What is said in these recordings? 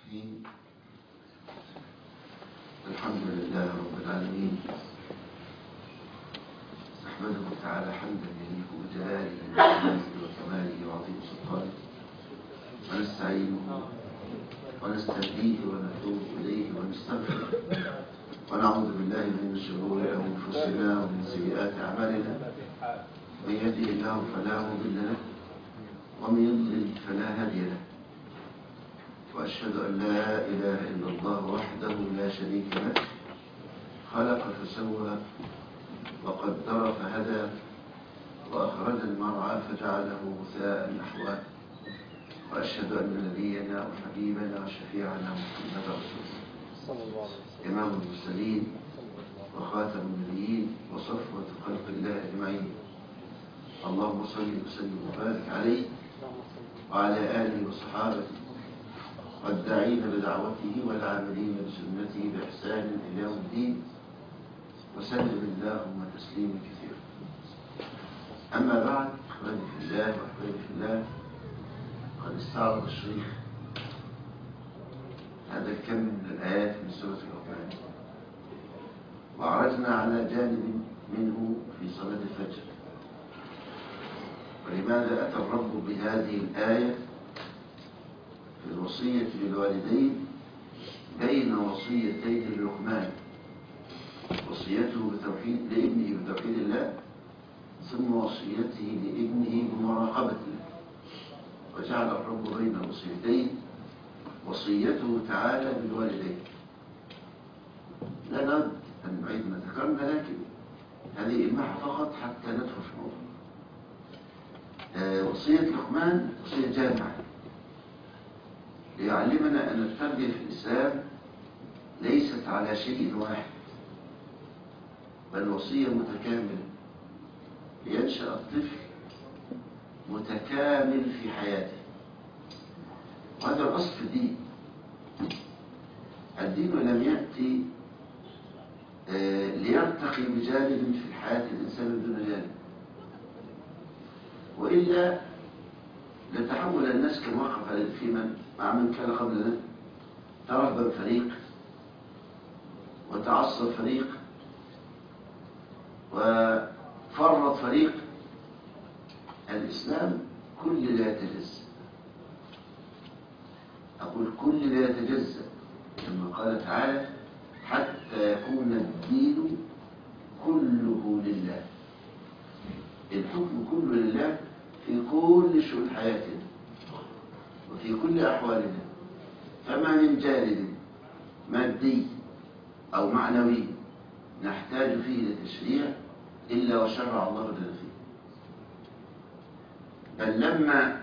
الرحيم الحمد لله رب العالمين نحمده تعالى حمدا يليق بجلاله وجلاله وكماله وعظيم سلطانه ونستعينه ونستهديه ونتوب اليه ونستغفره ونعوذ بالله من شرور انفسنا ومن سيئات اعمالنا من يهده الله فلا مضل له ومن يضلل فلا هادي له وأشهد أن لا إله إلا الله وحده لا شريك له خلق فسوى وقدر فهدى وأخرج المرعى فجعله غثاء نحوه وأشهد أن نبينا وحبيبنا وشفيعنا محمد رسول الله إمام المرسلين وخاتم النبيين وصفوة خلق الله أجمعين اللهم صل وسلم وبارك عليه وعلى آله وصحابته والداعين بدعوته والعاملين بسنته بإحسان إلى يوم الدين وسلم اللهم تسليما كثيرا أما بعد إخواني في الله وأحبابي في الله قد استعرض الشيخ هذا الكم من الآيات من سورة الرحمن وعرجنا على جانب منه في صلاة الفجر ولماذا أتى الرب بهذه الآية في الوصية للوالدين بين وصيتين للقمان وصيته بتوحيد لابنه بتوحيد الله ثم وصيته لابنه بمراقبة الله وجعل الرب بين الوصيتين وصيته تعالى بالوالدين لا نرد أن نعيد ما ذكرنا لكن هذه إلماحة فقط حتى ندخل في الموضوع آه وصية لقمان وصية جامعة ليعلمنا أن التربية في الإسلام ليست على شيء واحد بل وصية متكاملة لينشأ الطفل متكامل في حياته وهذا الأصل في الدين الدين لم يأتي ليرتقي بجانب في حياة الإنسان دون جانب وإلا لتحول الناس كما وقف في من مع من كان قبلنا ترهب فريق وتعصب فريق وفرط فريق الإسلام كل لا يتجزأ أقول كل لا يتجزأ كما قال تعالى حتى يكون الدين كله لله الحكم كله لله في كل شؤون حياتنا وفي كل أحوالنا فما من جانب مادي أو معنوي نحتاج فيه لتشريع إلا وشرع الله لنا فيه بل لما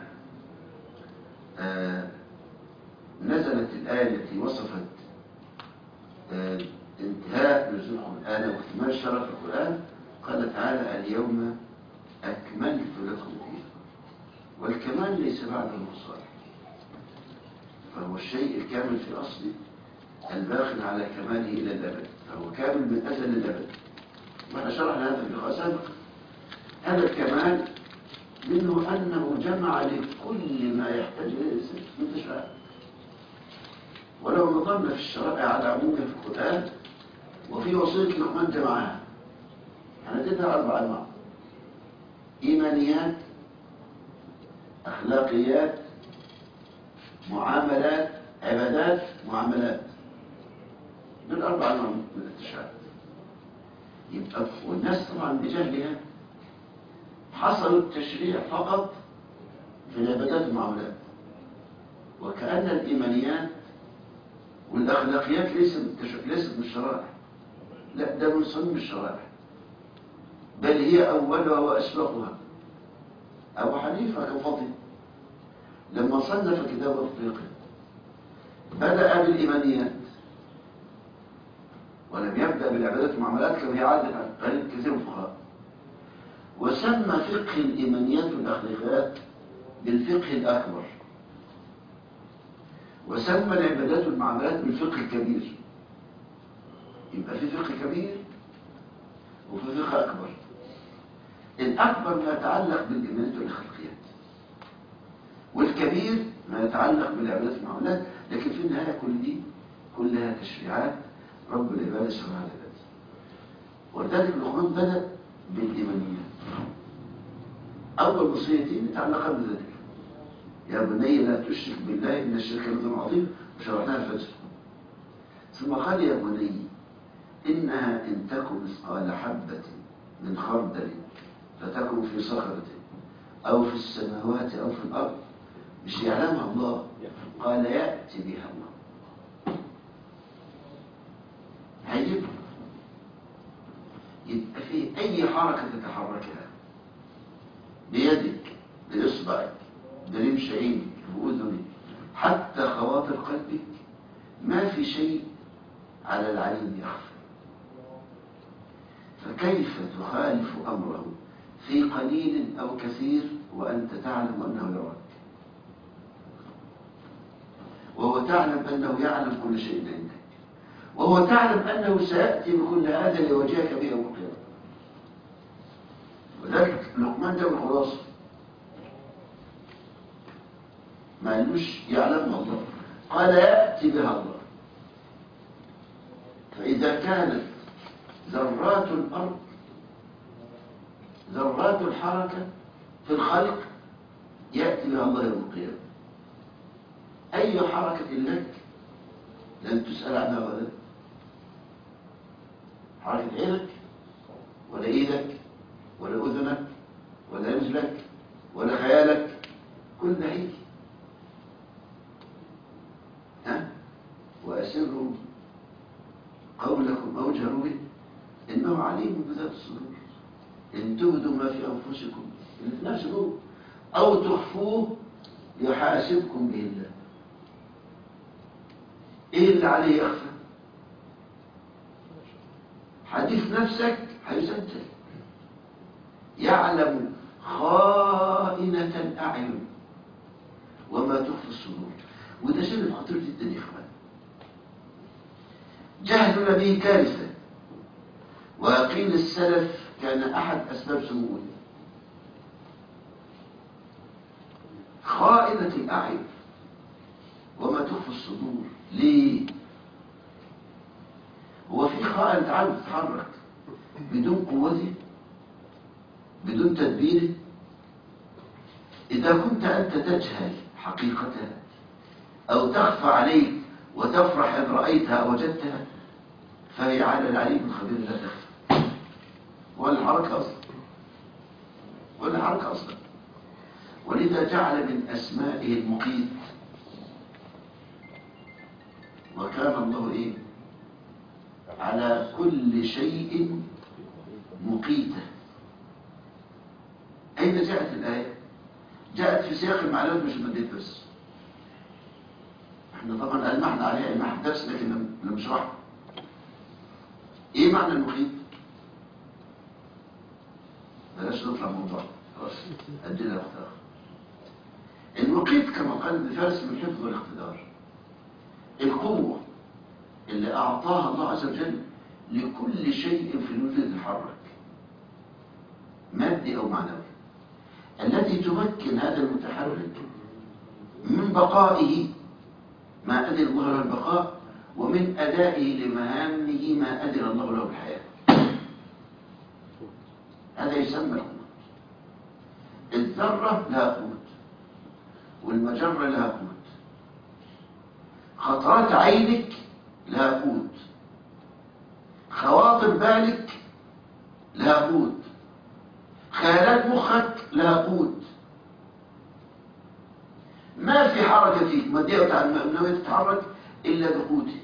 آه نزلت الآية التي وصفت آه انتهاء نزول القرآن واكتمال شرف القرآن قال تعالى اليوم أكملت لكم دينكم والكمال ليس بعد النقصان فهو الشيء الكامل في أصله الباق على كماله إلى الأبد فهو كامل من أزل الأبد وأنا شرحنا هذا في اللقاء سابق هذا الكمال منه أنه جمع لكل ما يحتاج إليه الإنسان من تشاء ولو نظرنا في الشرائع على عمومها في القرآن وفي وصية لقمان جمعها هنديتها أربع أنواع إيمانيات أخلاقيات معاملات عبادات معاملات دول أربع أنواع من التشابه يبقى والناس طبعا بجهلها حصلوا التشريع فقط في العبادات والمعاملات وكأن الإيمانيات والأخلاقيات ليست ليست من الشرائع لا ده من صميم الشرائع بل هي أولها وأسبقها أبو حنيفة كفضل لما صنف كتاب الفقه بدأ بالإيمانيات ولم يبدأ بالعبادات والمعاملات كما هي عادة قليل كثير من الفقهاء وسمى فقه الإيمانيات والأخلاقيات بالفقه الأكبر وسمى العبادات والمعاملات بالفقه الكبير يبقى في فقه كبير وفي فقه أكبر الأكبر ما يتعلق بالإيمانيات والأخلاقيات والكبير ما يتعلق بالعبادات والمعاملات لكن في النهاية كل دي كلها تشريعات رب العباد شرعها لذاته ولذلك لقمان بدأ بالإيمانيات أول وصيتين يتعلقان بذلك يا بني لا تشرك بالله إن الشرك لظلم عظيم وشرعناها الفجر ثم قال يا بني إنها إن تكن مثقال حبة من خردل فتكن في صخرة أو في السماوات أو في الأرض مش يعلمها الله قال يأتي بها الله هيجيبها يبقى في أي حركة تتحركها بيدك بإصبعك برمش عينك بأذنك حتى خواطر قلبك ما في شيء على العليم يخفى فكيف تخالف أمره في قليل أو كثير وأنت تعلم أنه يراك وهو تعلم أنه يعلم كل شيء عندك وهو تعلم أنه سيأتي بكل هذا ليواجهك به يوم القيامة وذلك لقمان ده الخلاصة ما قالوش يعلمها الله قال يأتي بها الله فإذا كانت ذرات الأرض ذرات الحركة في الخلق يأتي بها الله يوم القيامة أي حركة لك لن تسأل عنها غدا حركة عينك ولا إيدك ولا أذنك ولا رجلك ولا خيالك كل ده هيجي ها وأسروا قولكم أو جهروا به إنه عليم بذات الصدور إن تبدوا ما في أنفسكم اللي في نفس دول أو تخفوه يحاسبكم به الله إيه اللي عليه يخفى حديث نفسك هيسجل يعلم خائنة الأعين وما تخفي الصدور وده شيء خطير جدا يا إخوان جهلنا به كارثة ويقين السلف كان أحد أسباب سموه خائنة الأعين وما تخفي الصدور ليه هو في خائن تعالى تتحرك بدون قوته بدون تدبيره إذا كنت أنت تجهل حقيقتها أو تخفى عليك وتفرح إن رأيتها أو وجدتها فهي على العليم الخبير لا تخفى ولا الحركة أصلا ولا الحركة أصلا ولذا جعل من أسمائه المقيت وكان الله إيه على كل شيء مقيتا أين جاءت الآية جاءت في سياق المعلومات مش المديت بس احنا طبعا ألمحنا عليها المحن درس لكن لم نشرحها ايه معنى المقيت بلاش نطلع موضوع خلاص ادينا وقت اخر المقيت كما قال ابن فارس من الحفظ والاقتدار القوة اللي أعطاها الله عز وجل لكل شيء في الوجود يتحرك مادي أو معنوي التي تمكن هذا المتحرك من بقائه ما أذن الله له البقاء ومن أدائه لمهامه ما أذن الله له بالحياة هذا يسمى القوة الذرة لها قوت والمجرة لها قوت خطرات عينك لها قوت خواطر بالك لها قوت خيالات مخك لها قوت ما في حركة فيك مادية المعنوية تتحرك إلا بقوته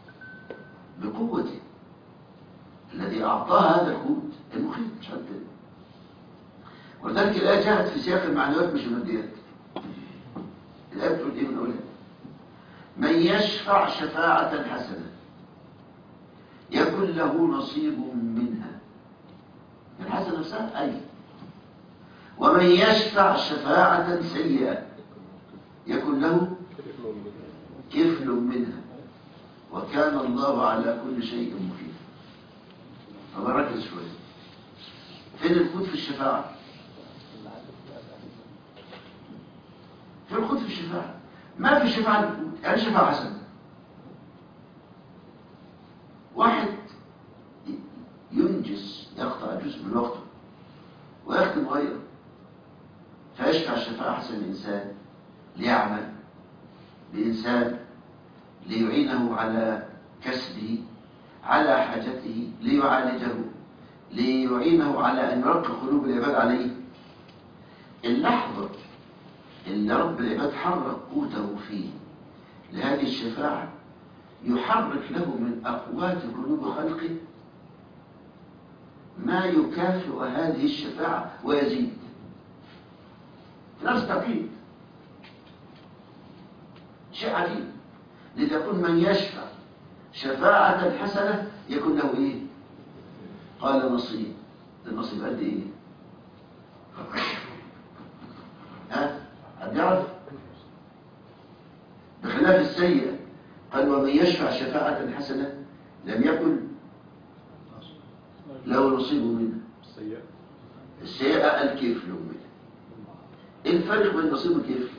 بقوته الذي أعطاها هذا القوت المخيط مش حد تاني ولذلك الآية جاءت في سياق المعنويات مش الماديات الآية بتقول إيه من أولها من يشفع شفاعة حسنة يكن له نصيب منها الحسنة نفسها أي ومن يشفع شفاعة سيئة يكن له كفل منها وكان الله على كل شيء مخيف طب ركز شوية فين الخوض في الشفاعة في الخوض في الشفاعة ما في شفاعة يعني شفاعة حسنة واحد ينجز يقطع جزء من وقته ويخدم غيره فيشفع الشفاعة حسن الإنسان ليعمل بإنسان ليعينه على كسبه على حاجته ليعالجه ليعينه على أن يرق قلوب العباد عليه اللحظة اللي رب العباد حرك قوته فيه لهذه الشفاعة يحرك له من أقوات قلوب خلقه ما يكافئ هذه الشفاعة ويزيد في نفس التوقيت شيء عجيب لتكون من يشفع شفاعة حسنة يكون له ايه قال نصيب النصيب قد ايه ها حد يعرف بخلاف السيئة قال ومن يشفع شفاعة حسنة لم يكن له نصيب منها السيئة السيئة الكيف له منها ايه الفرق بين نصيب الكيف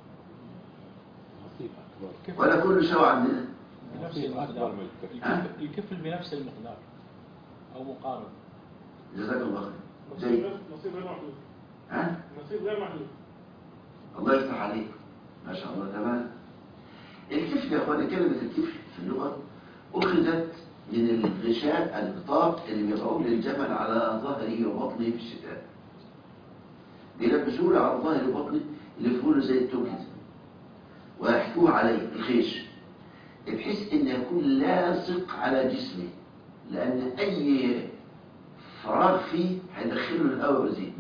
نصيب أكبر ولا كل سوى عندنا بنفس نصيب أكبر المقدار من الكفر ها؟ الكفل- الكفل بنفس المقدار أو مقارب جزاك الله خير نصيب زي غير- نصيب غير محدود ها نصيب غير محدود الله يفتح عليك ما شاء الله تمام الكفل يا اخواني كلمة الكفل في اللغة أخذت من الغشاء الغطاء اللي بيضعوه للجمل على ظهره وبطنه في الشتاء بيلبسوه له على ظهره وبطنه يلفوه له زي التوب كده ويحكوه عليه الخيش بحيث ان يكون لاصق على جسمه لان اي فراغ فيه هيدخله الهواء وزيد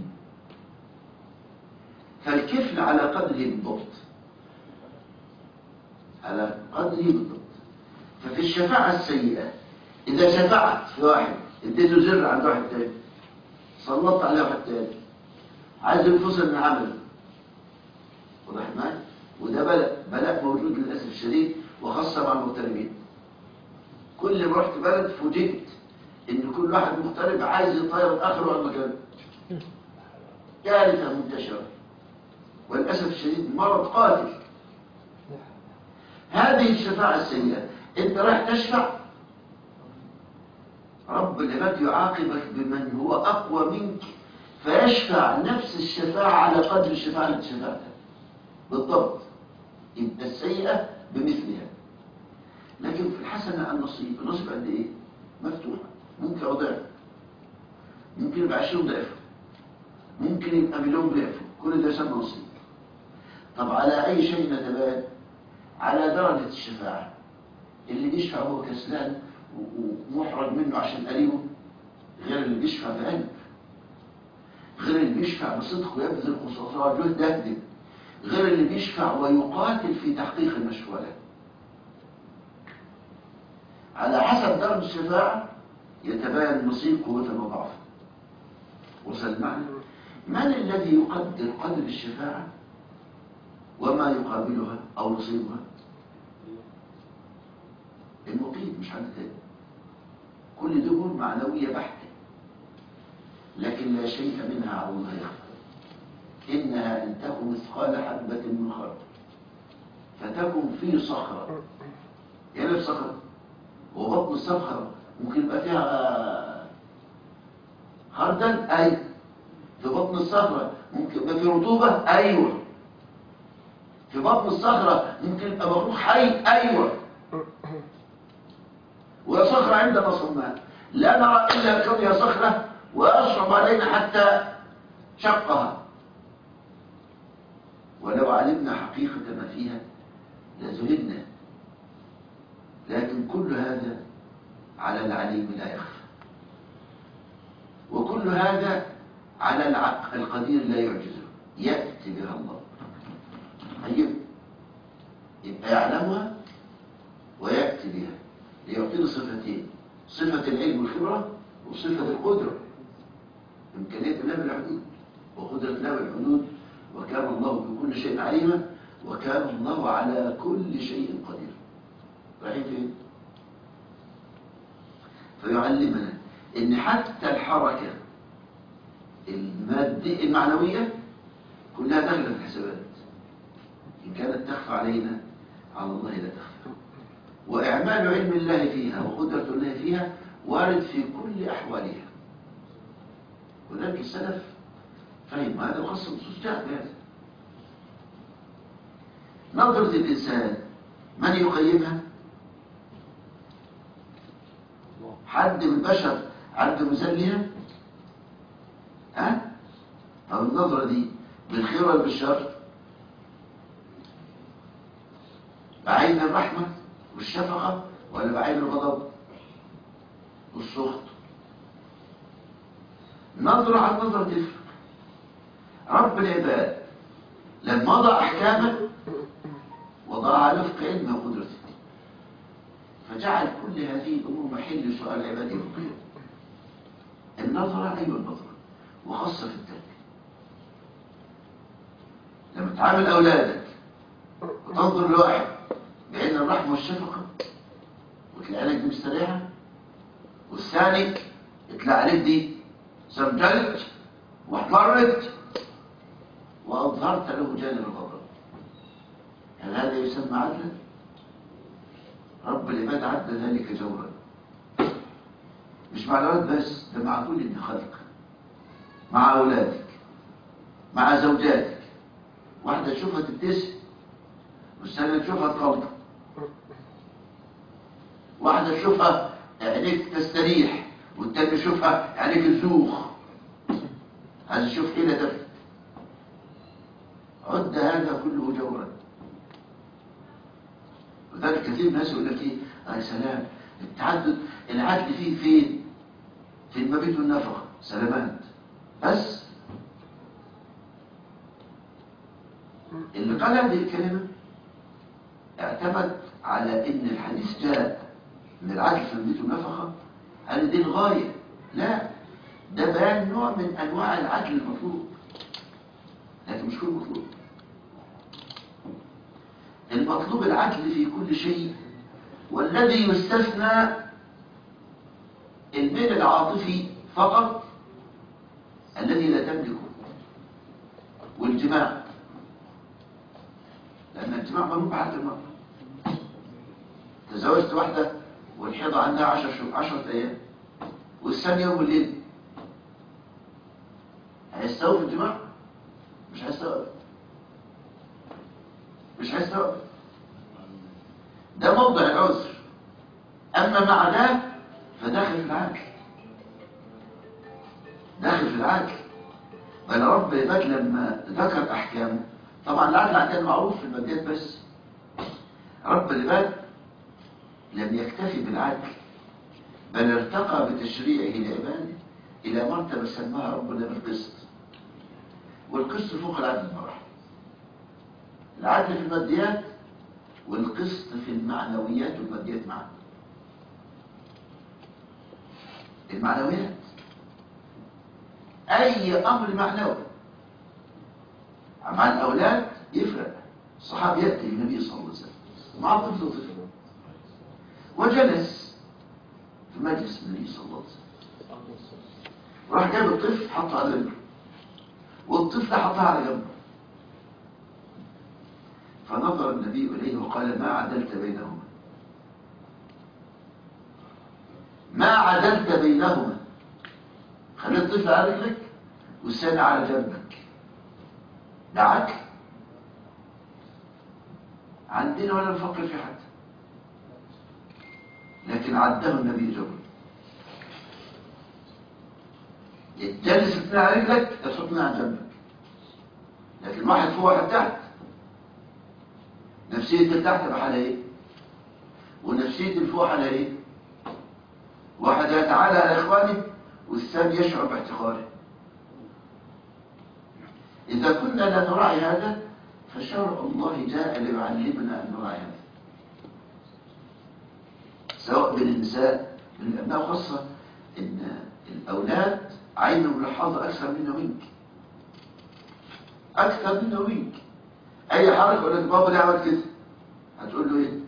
فالكفل على قدره بالضبط على قدره بالضبط ففي الشفاعة السيئة إذا شفعت في واحد اديته زر عند واحد تاني سلطت عليه واحد تاني عايز ينفصل من عمله واضح معايا وده بلاء بلاء موجود للأسف الشديد وخاصة مع المغتربين كل ما رحت بلد فوجئت إن كل واحد مغترب عايز يطير الآخر عن مكانه كارثة منتشرة وللأسف الشديد مرض قاتل هذه الشفاعة السيئة انت رايح تشفع رب العباد يعاقبك بمن هو أقوى منك فيشفع نفس الشفاعة على قدر الشفاعة التي شفعتها بالضبط يبقى السيئة بمثلها لكن في الحسنة النصيب النصيب قد ايه مفتوحة ممكن ضعف ممكن يبقى عشرين ضعف ممكن يبقى مليون ضعف كل ده يسمى نصيب طب على أي شيء نتبادل على درجة الشفاعة اللي بيشفع هو كسلان و- ومحرج منه عشان قريبه غير اللي بيشفع بقلب غير اللي بيشفع بصدق ويبذل خصوصا جهد يكذب غير اللي بيشفع ويقاتل في تحقيق المشروع له على حسب درجة الشفاعة يتبين نصيب قوة وضعفه وصل معنا من الذي يقدر قدر الشفاعة وما يقابلها أو نصيبها المقيم مش حد تاني كل دول معنوية بحتة لكن لا شيء منها على الله يخفى إنها إن تكن مثقال حبة من خردل فتكن في صخرة يعني في صخرة وبطن الصخرة ممكن يبقى فيها خردل أي في بطن الصخرة ممكن يبقى في رطوبة أيوه في بطن الصخرة ممكن يبقى مخلوق حي أيوه وهي صخرة عندنا صماء لا نرى إلا كونها صخرة وأصعب علينا حتى شقها ولو علمنا حقيقة ما فيها لزهدنا لكن كل هذا على العليم لا يخفى وكل هذا على العقل القدير لا يعجزه يأتي بها الله طيب يبقى يعلمها ويأتي بها ليعطينا صفتين صفة العلم والخبرة وصفة القدرة إمكانية الله بالحدود وقدرة الله بالحدود وكان الله بكل شيء عليما وكان الله على كل شيء قدير رايحين فين؟ فيعلمنا ان حتى الحركة المادية المعنوية كلها داخلة في الحسابات إن كانت تخفى علينا على الله لا تخفى وإعلام كمال علم الله فيها وقدرة الله فيها وارد في كل أحوالها ولكن السلف فهم هذا وخاصة النصوص جاء بهذا نظرة الإنسان من يقيمها حد من البشر عنده مثال ليها ها طب النظرة دي بالخير ولا بالشر بعين الرحمة والشفقة ولا بعين الغضب والسخط نظرة عن نظرة تفرق رب العباد لما وضع أحكامه وضعها وفق علمه وقدرته فجعل كل هذه الأمور محل سؤال عباده القيم النظرة أيوة النظرة وخاصة في التربية لما تعامل أولادك وتنظر لواحد بعين الرحمة والشفقة وتلاقي عينك دي مستريحة والثاني تلاقي عليك دي زرجلت واحمرت وأظهرت له جانب الغضب هل هذا يسمى عدلا؟ رب العباد عد ذلك جورا مش مع الأولاد بس ده مع كل ابن خلق مع أولادك مع زوجاتك واحدة تشوفها تبتسم والثانية تشوفها تقلق واحدة تشوفها عينيك تستريح والتانية تشوفها عينيك تزوخ عايز تشوف حيلة تفلت عد هذا كله جورا وذلك كثير من الناس يقول لك ايه يا سلام التعدد العدل فيه فين في المبيت والنفقه سلامات بس اللي قال هذه الكلمه اعتمد على ان الحديث جاء من العدل في المبيت والنفقه قال دي الغايه لا ده بيان نوع من انواع العدل المطلوب لكن مش كل مطلوب المطلوب العدل في كل شيء والذي يستثنى الميل العاطفي فقط الذي لا تملكه والجماع لأن الجماع ممنوع بعد المرأة تزوجت واحدة والحيضة عندها عشر شهور عشرة أيام والثانية يوم الليل هيستوي في الجماع؟ مش هيستوي مش هيستوعب ده موضع العذر اما مع ده فداخل في العقل داخل في العقل بل رب العباد لما ذكر احكامه طبعا العقل عندنا معروف في الماديات بس رب العباد لم يكتفي بالعقل بل ارتقى بتشريعه لعباده الى مرتبه سماها ربنا بالقسط والقسط فوق العدل بمراحل العدل في الماديات والقسط في المعنويات والماديات معا المعنويات اي امر معنوي مع الاولاد يفرق الصحابي ياتي للنبي صلى الله عليه وسلم مع طفل وطفل وجلس في مجلس النبي صلى الله عليه وسلم وراح جاب الطفل حطه على رجله والطفل حطها على جنبه فنظر النبي إليه وقال ما عدلت بينهما ما عدلت بينهما خليت الطفل على رجلك والثاني على جنبك ده عدل عندنا ولا نفكر في حد لكن عده النبي جبر الجالس اثنين على رجلك يصطنع على جنبك لكن واحد فوق واحد تحت نفسية اللي تحت بحالها ايه ونفسية اللي فوق حالها ايه واحد يتعالى على اخوانه والثاني يشعر باحتقاره اذا كنا لا نراعي هذا فشرع الله جاء ليعلمنا ان نراعي هذا سواء بين النساء بين الابناء خاصة ان الاولاد عينهم ملاحظة اكثر منا ومنك اكثر منا ومنك اي حركه يقول لك بابا ده عمل كده هتقول له ايه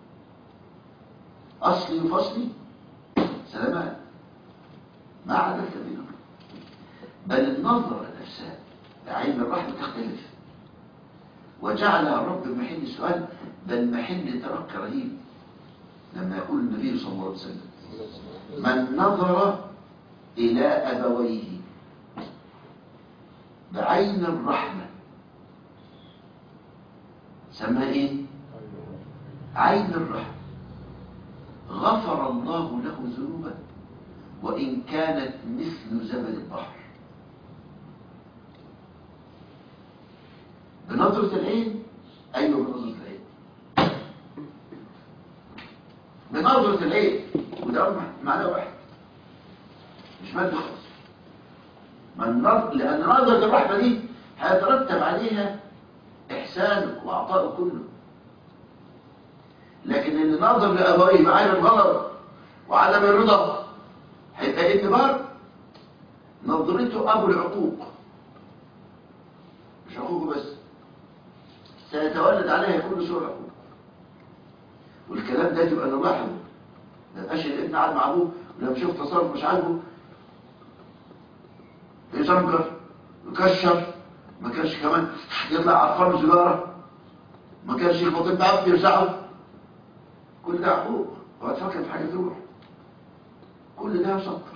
اصلي وفصلي سلامات ما عدلت بينهم بل النظرة نفسها لعين الرحمة تختلف وجعل الرب محل سؤال بل محل ترك رهيب لما يقول النبي صلى الله عليه وسلم من نظر إلى أبويه بعين الرحمة سمى إيه؟ عين الرحمة غفر الله له ذنوبه وإن كانت مثل زبد البحر بنظرة العين أيوة بنظرة العين بنظرة العين وده معنى واحد مش مادة خالص من نظر لأن نظرة الرحمة دي هيترتب عليها إحسانك وعطاء كله لكن اللي نظر لأبويه بعين الغضب وعدم الرضا هيبقى ابن بار نظرته أبو العقوق مش عقوقه بس سيتولد عليها كل سوء العقوق والكلام ده تبقى نلاحظه ما يبقاش الابن قاعد مع ابوه ولما يشوف تصرف مش عاجبه يزنجر يكشر ما كانش كمان يطلع عفار سيجاره ما كانش يخبط معاه يرزعه كل ده عقوق وهتفكر في حاجه تروح كل ده سطر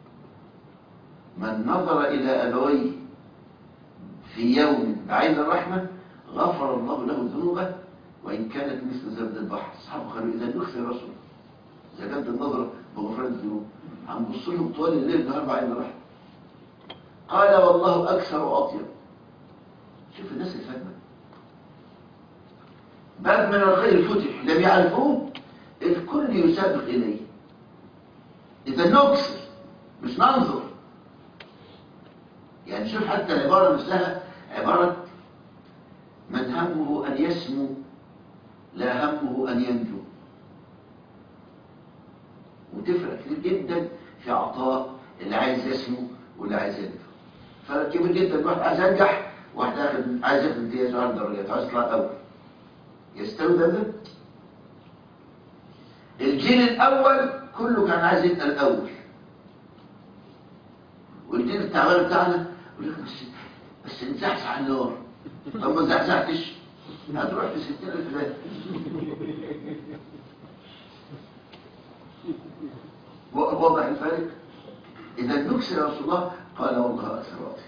من نظر الى ابويه في يوم بعين الرحمه غفر الله له ذنوبه وان كانت مثل زبد البحر اصحابه قالوا اذا نكفي الرسول اذا كانت النظره بغفران الذنوب هنبص لهم طوال الليل نهار بعين الرحمه قال والله اكثر واطيب شوف الناس اللي فاهمه باب من الخير فتح لم يعرفوه الكل يسابق اليه اذا نكسر مش ننظر يعني شوف حتى العباره نفسها عباره من همه ان يسمو لا همه ان ينجو وتفرق كتير جدا في عطاء اللي عايز يسمو واللي عايز ينجو فرق كبير جدا واحد عايز ينجح واحد اخد عايز ياخد امتياز وعايز درجات عايز يطلع اول يستوي ده ده الجيل الاول كله كان عايز يبقى الاول والجيل التعبان بتاعنا يقول لك بس بس نزحزح على النار طب ما زحزحتش هتروح في 60000 ده واضح الفرق اذا نكسر يا رسول الله قال والله اكثر واطيب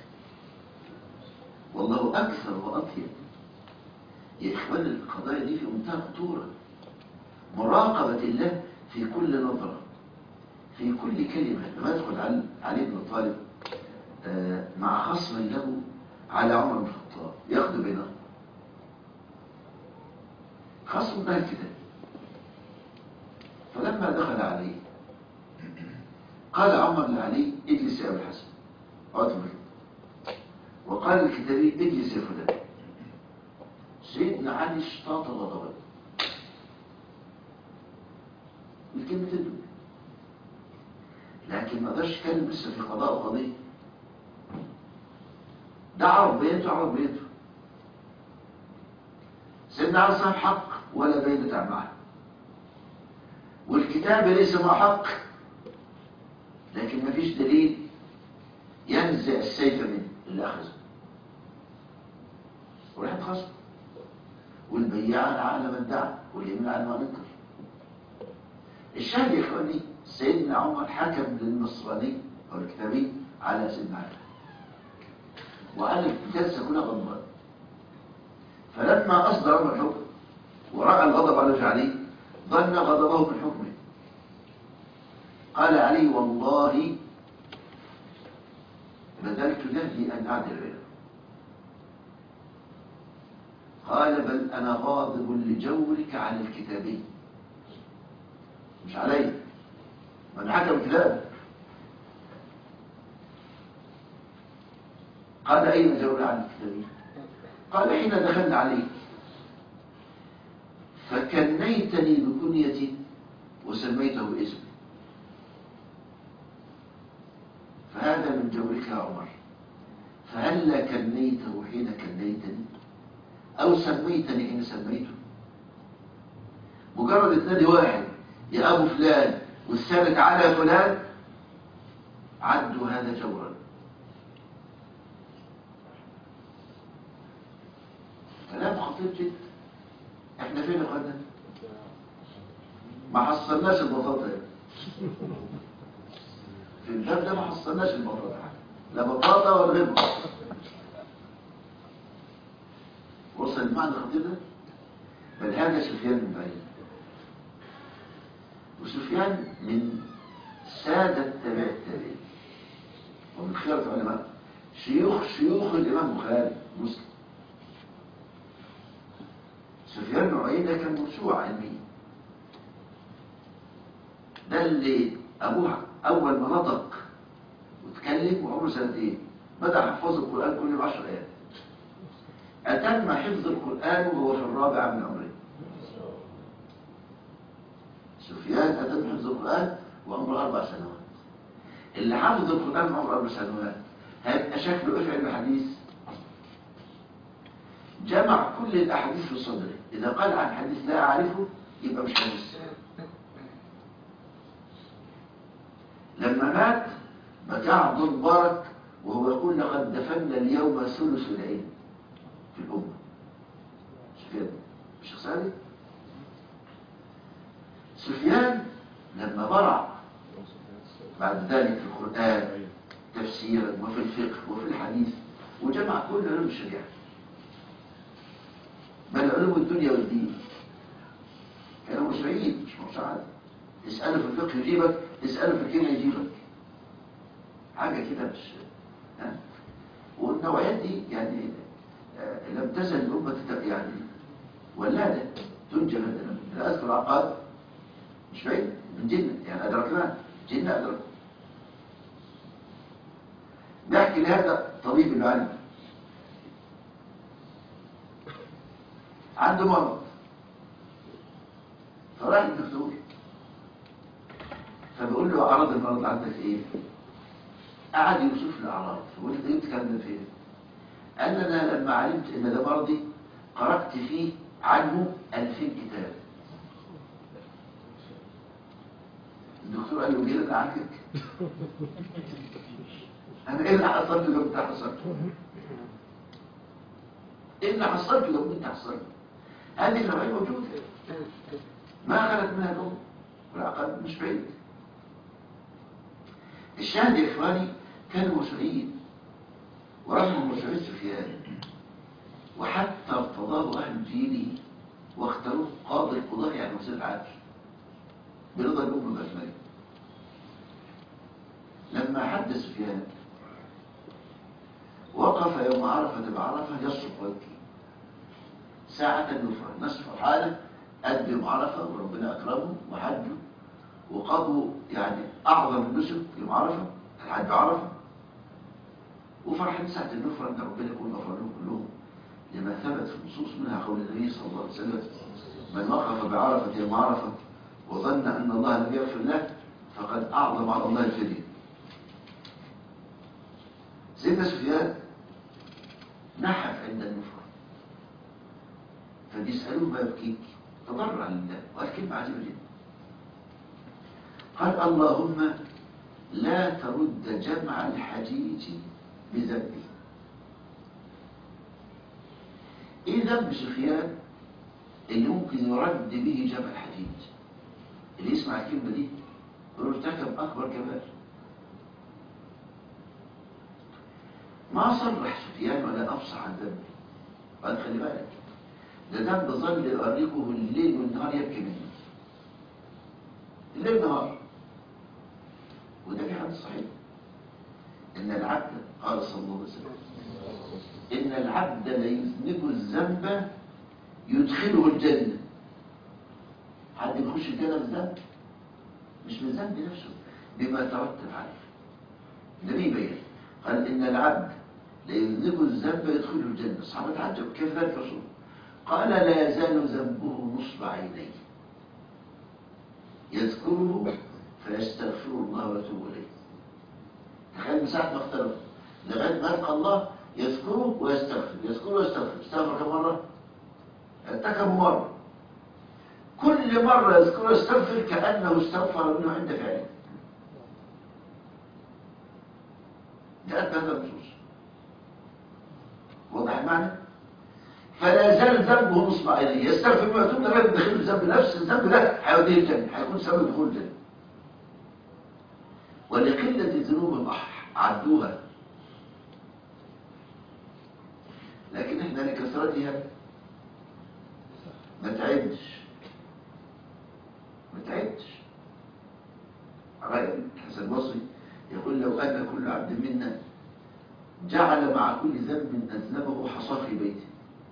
والله اكثر واطيب يا اخوان القضايا دي في منتهى الخطوره مراقبه الله في كل نظره في كل كلمه لما يدخل علي, علي بن طالب آه مع خصم له على عمر بن الخطاب ياخذ بينهم خصم ده كده فلما دخل عليه قال عمر لعلي اجلس يا ابو الحسن اقعد وقال الكتابي اجلس يا فلان سيدنا علي اشتاط غضبا الكلمتين دول لكن ما قدرش يتكلم لسه في قضاء وقضيه ده عربيته عربيته سيدنا علي صاحب حق ولا بينة معه والكتاب ليس مع حق لكن ما فيش دليل ينزع السيف منه اللي أخذه وراحت خصم والبيعان على من دعا واليمين على ما ننكر الشاهد يا اخواني سيدنا عمر حكم للنصراني او الكتابي على سيدنا علي وقال الجلسه كلها غضبان فلما اصدر عمر الحكم وراى الغضب على عليه ظن غضبه من حكمه قال علي والله بذلت جهدي ان اعدل بينهم قال بل انا غاضب لجورك على الكتابي مش علي من حكم كتاب قال اين جور على الكتابي قال حين دخلنا عليه فكنيتني بكنيتي وسميته باسمي فهذا من جورك يا عمر فهلا كنيته حين كنيتني او سميتني حين سميته مجرد اتنادي واحد يا ابو فلان والثالث على فلان عدوا هذا جورا كلام خطير جدا احنا فين يا اخوانا ما حصلناش البطاطا هنا. في الباب ده ما حصلناش البطاطا لا بطاطا ولا غير بطاطا وصل المعنى الخطير ده بل هذا سفيان بن بعيد وسفيان من سادة تابع التابعين ومن خيرة العلماء شيوخ شيوخ الإمام البخاري مسلم سفيان بن عيينة كان موسوعة علمية ده اللي أبوه أول ما نطق واتكلم وعمره سنتين بدأ حفظ القرآن كل يوم عشر آيات أتم حفظ القرآن وهو في الرابع من عمره سفيان أتم حفظ القرآن وعمره أربع سنوات اللي حفظ القرآن وعمره أربع سنوات هيبقى شكله إيه في علم الحديث جمع كل الأحاديث في صدره إذا قال عن حديث لا أعرفه يبقى مش حديث لما مات بكى عبد المبارك وهو يقول لقد دفنا اليوم ثلث العلم في الأمة سفيان مش صادق سفيان لما برع بعد ذلك في القرآن تفسيرا وفي الفقه وفي الحديث وجمع كل علوم الشريعة بل علوم الدنيا والدين كانوا مسرعين مش مساعد تسأله في الفقه يجيبك تسأله في الكيمياء يجيبك حاجة كده مش ها؟ والنوعيات دي يعني آه، لم تزل الأمة تت- يعني ولادة تنجب لا أذكر عقاد مش بعيد من جنة يعني أدركناه جنة أدرك نحكي لهذا طبيب العلم عنده مرض فراح للدكتور فبيقول له أعراض المرض عندك إيه؟ قعد يوصف له الأعراض فقلت له جبت الكلام ده فين؟ قال لي أنا لما علمت إن ده مرضي قرأت فيه عنه 2000 كتاب الدكتور قال له جيل أنا عنك أنا إيه اللي حصلت لو كنت حصلت؟ إيه اللي حصلت لو كنت حصلت؟ هذه النوعية موجودة ما خلت منها الأم والعقل مش بعيد الشاهد يا إخواني كانوا مسؤولين ورغم مسؤولية سفيان وحتى ارتضاه أهل جيله واختاروه قاضي القضاء يعني وزير العدل برضا الأم بأكمله لما حد سفيان وقف يوم عرفة بعرفة يصرف ويبكي ساعة النفرة نصف حاله قد يوم عرفة وربنا أكرمه وحجه وقضوا يعني أعظم النسك يوم عرفة الحج عرفة وفرحين ساعة النفرة أن ربنا يكون غفر لهم كلهم لما ثبت في النصوص منها قول النبي صلى الله عليه وسلم من وقف بعرفة يوم عرفة وظن أن الله لم يغفر له فقد أعظم على الله الفدية سيدنا سفيان نحف عند النفرة فبيسألوه ما يبكيك تضرع لله وقال كلمة عجيبة جدا قال اللهم لا ترد جمع الحجيج بذنبه ايه ذنب سفيان اللي ممكن يرد به جمع الحجيج اللي يسمع الكلمة دي يقول ارتكب أكبر كبائر ما صرح سفيان ولا أفصح عن ذنبه قال خلي بالك ده ذنب ظل يؤرقه الليل والنهار يبكي منه الليل نهار وده في حديث صحيح إن العبد قال صلى الله عليه وسلم إن العبد ليذنب الذنب يدخله الجنة حد يخش الجنة بالذنب مش بالذنب نفسه بما ترتب عليه النبي بين قال إن العبد ليذنب الذنب يدخله الجنة الصحابة تعجب كيف ذلك رسول قال لا يزال ذنبه نصب عينيه يذكره فيستغفر الله ويتوب إليه تخيل من ساعة ما اختلف لغاية ما يلقى الله يذكره ويستغفر يذكره ويستغفر استغفر كم مرة؟ ارتكب مرة كل مرة يذكره ويستغفر كأنه استغفر منه عند فعله جاءت بهذا النصوص واضح المعنى؟ فلا زال ذنبه نصب عينيه يستغفر ما يتوب لغايه ما يدخل الذنب نفس الذنب ده هيوديه الجنه هيكون سبب دخول الجنه ولقله ذنوبهم أح- عدوها لكن احنا لكثرتها ما تعدش ما تعدش رأي حسن البصري يقول لو أن كل عبد منا جعل مع كل ذنب أذنبه حصى في بيته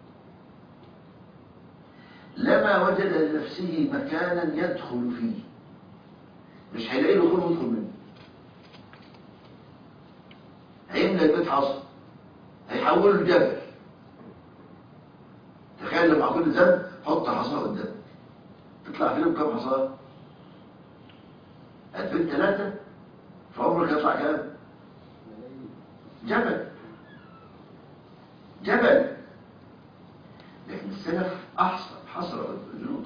لما وجد لنفسه مكانا يدخل فيه مش هيلاقي له خلق يدخل منه هيملى البيت حصى هيحوله لجبل تخيل مع كل ذنب حط حصى قدامك تطلع فيهم كم حصى؟ 2003 في عمرك يطلع كام؟ جبل جبل لكن السلف أحصر حصر الذنوب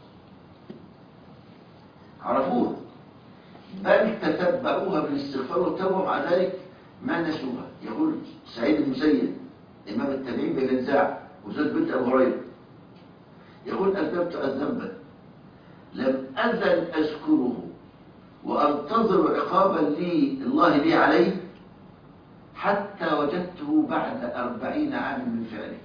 عرفوها بل تتبعوها بالاستغفار والتوبة مع ذلك ما نسوها يقول سعيد المسيب إمام التابعين بالانزاع وزوج بنت أبو هريرة يقول أذنبت ذنبا لم أزل أذكره وأنتظر عقابا لي الله لي عليه حتى وجدته بعد أربعين عاما من فعله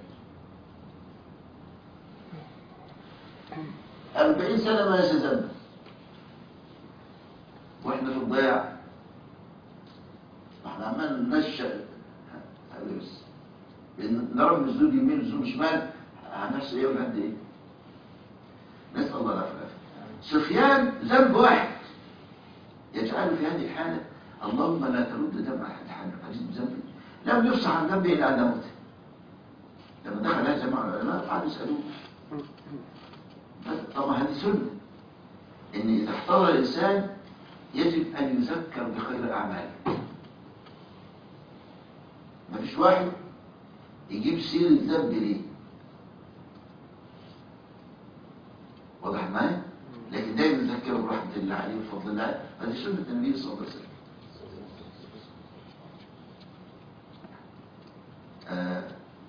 أربعين سنة ما ينسى ذنب وإحنا في الضياع احنا عمال ننشأ هذا بس نرى الزوج يمين والزوج شمال هنحصل ايه ولحد ايه نسأل الله العافية سفيان ذنب واحد يجعل في هذه الحالة اللهم لا ترد دم أحد حديث بذنبه لم يفصح عن ذنبه إلا عند موته لما دخل هذا جماعة العلماء قعدوا يسألوه طبعا هذه سنة إن إذا احتضر الإنسان يجب أن يذكر بخير أعماله ما فيش واحد يجيب سيرة ذنب ليه واضح معايا لكن دايما نذكره برحمة الله عليه وفضل الله هذه سنة النبي صلى الله عليه وسلم آه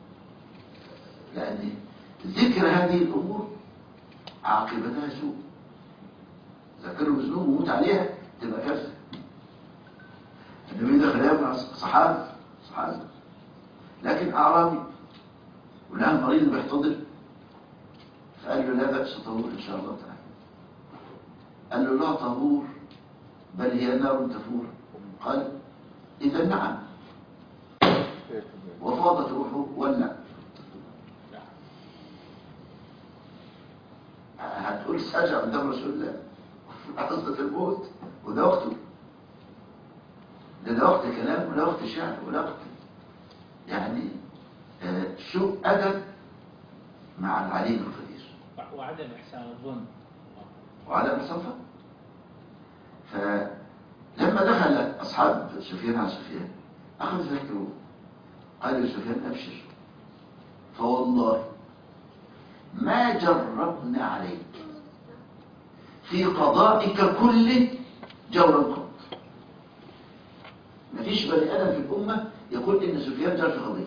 لأن ذكر هذه الأمور عاقبتها سوء ذكره بذنوب وموت عليها تبقى كارثة النبي دخل مع صحابة صحابة لكن أعرابي ولها مريض بيحتضر فقال له لا بأس طهور إن شاء الله تعالى قال له لا طهور بل هي نار تفور قال إذا نعم وفاضت روحه ولع هتقول سجع قدام رسول الله في لحظة الموت وده وقته ده ده وقت كلام ولا وقت شعر ولا وقت يعني آه سوء أدب مع العليم القدير وعدم إحسان الظن وعدم الصفة فلما دخل أصحاب سفيان على سفيان أخذ ذكره قال لسفيان أبشر فوالله ما جربنا عليك في قضائك كله جورا قط مفيش بني ادم في الامه يقول ان سفيان جار في قضيه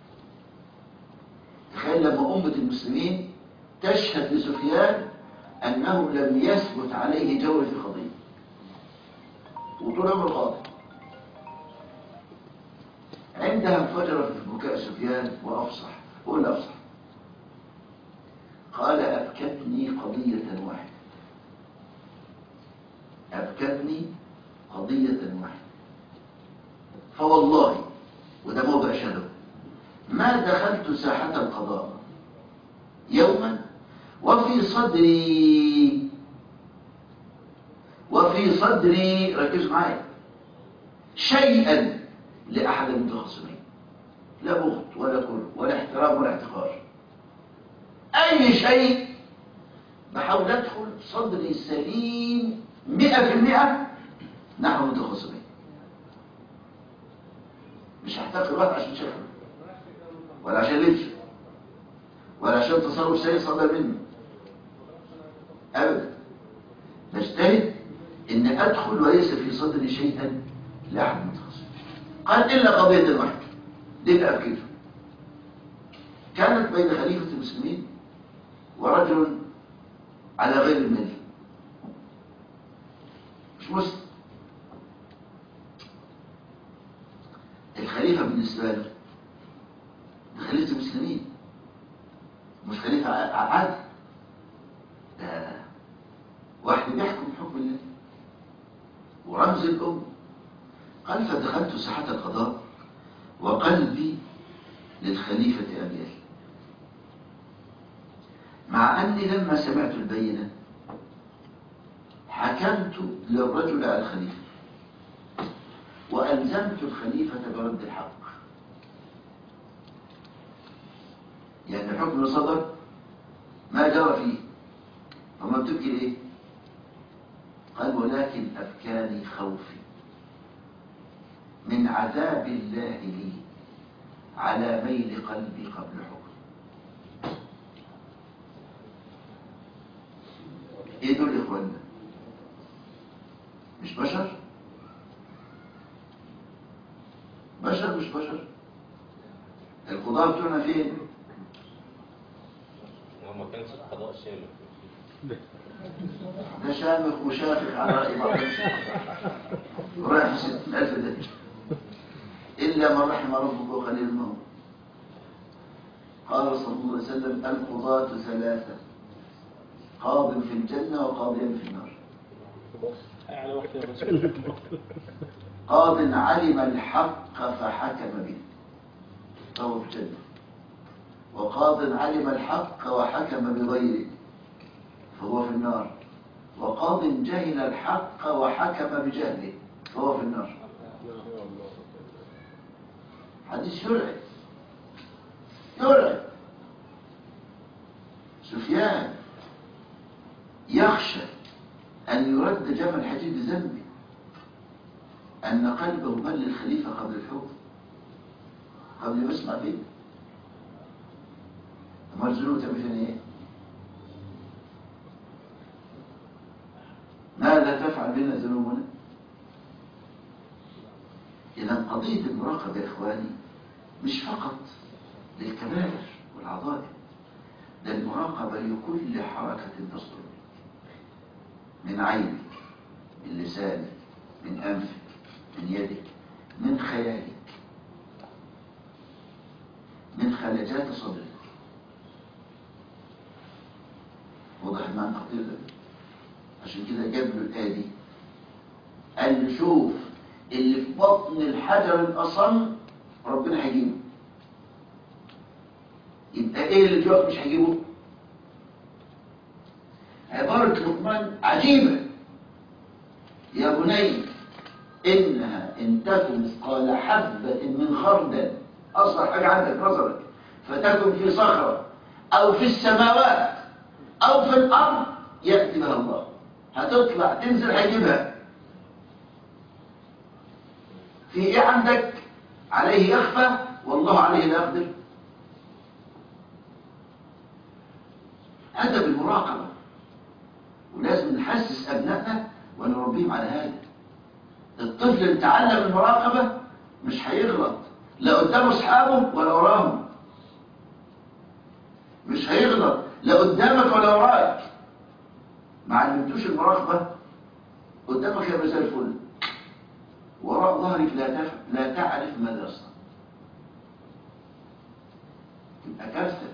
تخيل لما امه المسلمين تشهد لسفيان انه لم يثبت عليه جور في قضيه وطول عمره قاضي عندها انفجر في بكاء سفيان وافصح قول افصح قال أبكتني قضية واحدة أبكتني قضية واحدة فوالله وده موضع شهده ما دخلت ساحة القضاء يوما وفي صدري وفي صدري ركزوا معايا شيئا لأحد المتخصمين لا بغض ولا كره ولا احترام ولا احتقار أي شيء بحاول أدخل صدري سليم مئة في المئة نحن متخصمين مش هحتاج واحد عشان شكله ولا عشان لبسه ولا عشان تصرف سيء صدر منه أبدا نجتهد إن أدخل وليس في صدري شيئا لأحد متخصم قال إلا قضية واحدة دي بقى بكيفه كانت بين خليفة المسلمين ورجل على غير الملة مش مسلم الخليفة بالنسبة له ده خليفة المسلمين مش خليفة ع- عادي ده واحد بيحكم حكم الله ورمز الأم قال فدخلت ساحة القضاء وقلبي للخليفة أميال مع أني لما سمعت البينة حكمت للرجل على الخليفة وألزمت الخليفة برد الحق يعني الحكم اللي صدر ما جرى فيه فما بتبكي ليه قال ولكن أبكاني خوفي من عذاب الله لي على ميل قلبي قبل حكم ايه دول يا اخوانا مش بشر بشر مش بشر القضاء بتوعنا فين هو ما كانش القضاء شامل ده شامخ وشافخ على رأي بعض ورايح في ستين ألف ده إلا من رحم ربك وقليل الموت قال صلى الله عليه وسلم القضاة ثلاثة قاض في الجنة وقاضيا في النار على وقت الرسول قاض علم الحق فحكم به فهو في الجنة وقاض علم الحق وحكم بغيره فهو في النار وقاض جهل الحق وحكم بجهله فهو في النار حديث يرعب يرعب سفيان يخشى أن يرد جمل حديد بذنبه أن قلبه مل للخليفة قبل الحكم قبل ما يسمع فيه أمال الذنوب تعمل فينا إيه؟ ماذا تفعل بنا ذنوبنا؟ إذا قضية المراقبة يا إخواني مش فقط للكبائر والعظائم ده المراقبة لكل حركة تصدر من عينك من لسانك من أنفك من يدك من خيالك من خلجات صدرك واضح المعنى خطير ده عشان كده جاب له الآية دي قال له شوف اللي في بطن الحجر الأصم ربنا هيجيبه يبقى ايه اللي جواك مش هيجيبه عبارة لقمان عجيبة يا بني إنها إن تكن مثقال حبة من خردل أصغر حاجة عندك نظرك فتكن في صخرة أو في السماوات أو في الأرض يأتي بها الله هتطلع تنزل هيجيبها في إيه عندك عليه يخفى والله عليه لا يقدر أدب المراقبة ولازم نحسس أبنائنا ونربيهم على هذا الطفل اللي تعلم المراقبة مش هيغلط لا قدام أصحابه ولا وراهم مش هيغلط لا قدامك ولا وراك ما علمتوش المراقبة قدامك يبقى زي الفل وراء ظهرك لا تف... لا تعرف ماذا يصنع تبقى كارثة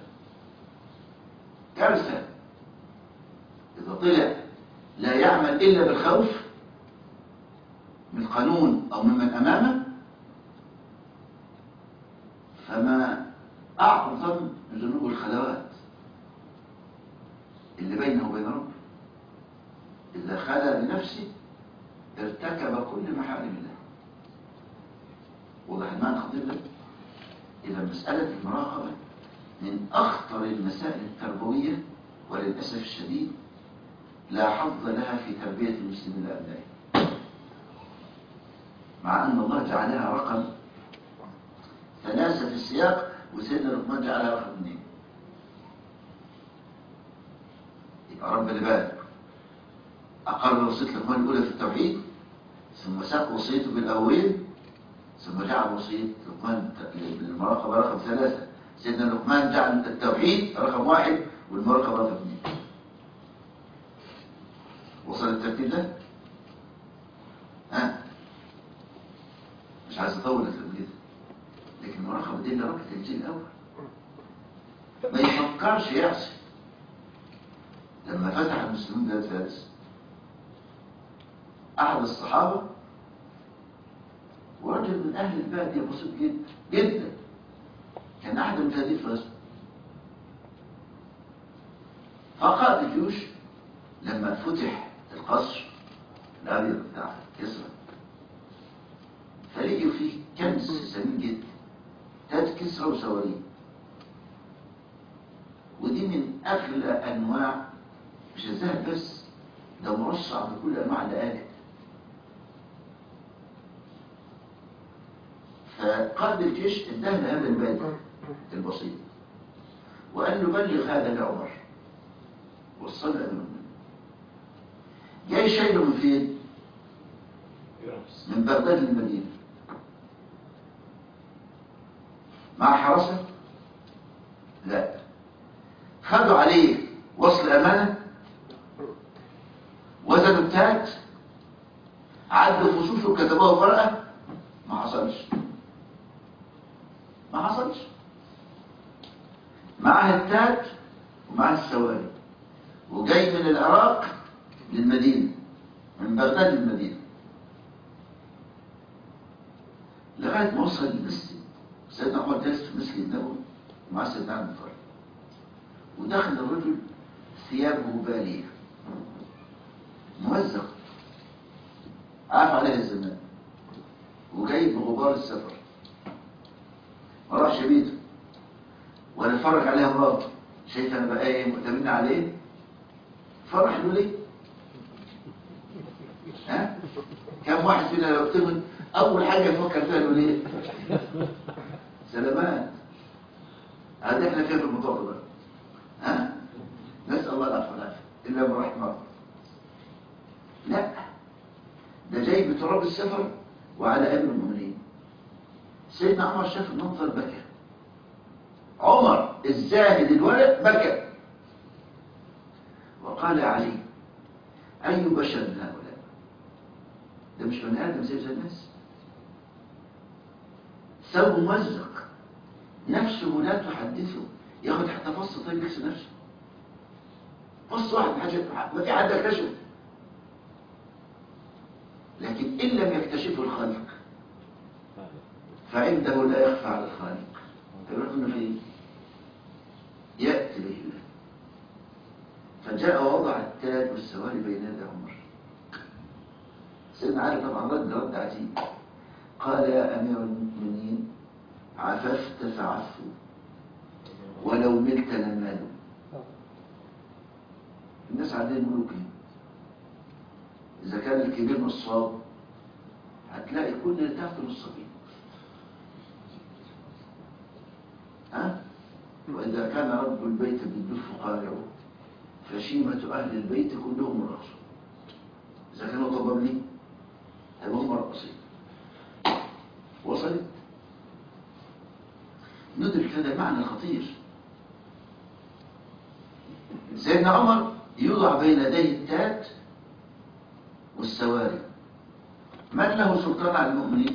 كارثة إذا طلع لا يعمل إلا بالخوف من القانون أو ممن أمامه فما أعظم ذنوب الخلوات اللي بينه وبين ربه إذا خلا بنفسه ارتكب كل محارم الله واضح المعنى خطير ده إذا مسألة المراقبة من أخطر المسائل التربوية وللأسف الشديد لا حظ لها في تربية المسلمين لأبنائهم مع أن الله جعلها رقم ثلاثة في السياق وسيدنا لقمان جعلها رقم اثنين يبقى رب اللي بالك أقر وصية لقمان الأولى في التوحيد ثم ساق وصيته بالأولين ثم جعل وصية لقمان للمراقبة رقم ثلاثة سيدنا لقمان جعل التوحيد رقم واحد والمراقبة رقم اثنين وصل الترتيب ده؟ ها؟ مش عايز اطول اكتر من كده لكن المراقبة دي اللي ربط الجيل الأول ما يفكرش يعصي لما فتح المسلمون بلاد فارس أحد الصحابة ورجل من أهل البادية بسيط جدا جدا كان أحد المجاهدين في غزوة فقائد الجيوش لما فتح القصر الأبيض بتاع كسرى فلقيوا فيه كنز ثمين جدا تاج كسرى وسواريه ودي من أغلى أنواع مش الذهب بس ده مرصع بكل أنواع الآلة فقائد الجيش اداه لهذا البادئ البسيط وقال له بلغ هذا لعمر وصل له المؤمنين جاي شايله من فين؟ من بغداد للمدينة مع حراسة؟ لا خدوا عليه وصل أمانة وزنوا التاج عدوا فصوصه وكتبوها في ورقة ما حصلش ما حصلش معاه التاج ومعاه السواري وجاي من العراق للمدينة من بغداد للمدينة لغاية ما وصل المسجد سيدنا عمر جالس في المسجد النبوي ومع سيدنا عبد الطالب ودخل الرجل ثيابه بالية ممزق عاف عليه الزمان وجاي بغبار السفر ما راحش بيته ولا اتفرج عليها مراته شايف انا بقى ايه مؤتمن عليه فرح له ليه ها كم واحد فينا لو اؤتمن اول حاجه يفكر فيها له ليه سلامات هذا احنا فين في الموضوع ده ها نسال الله العفو والعافيه الا من رحم ربنا لا ده جاي بتراب السفر وعلى امر المؤمنين سيدنا عمر شاف المنظر بكى عمر الزاهد الولد بكى وقال يا علي أي بشر من هؤلاء ده مش بني آدم زي زي الناس ثوب ممزق نفسه لا تحدثه ياخد حتى فص طيب يغسل نفسه فص واحد حاجة ما في حد يكتشفه لكن إن لم يكتشفه الخالق فعنده لا يخفى على الخالق فيقول فيه يأتي به الله فجاء ووضع التاج والسواري بين يدي عمر سيدنا علي طبعا رد رد عجيب قال يا أمير المؤمنين عففت فعفوا ولو ملت لمالوا الناس عندهم ملوكهم إذا كان الكبير نصاب هتلاقي كل اللي تحته نصابين ها؟ وإذا كان رب البيت بالدف قارعه فشيمة أهل البيت كلهم رقصوا إذا كانوا طبابين هيبقى هم رقصين وصلت ندرك هذا المعنى الخطير سيدنا عمر يوضع بين يديه التاج والسواري من له سلطان على المؤمنين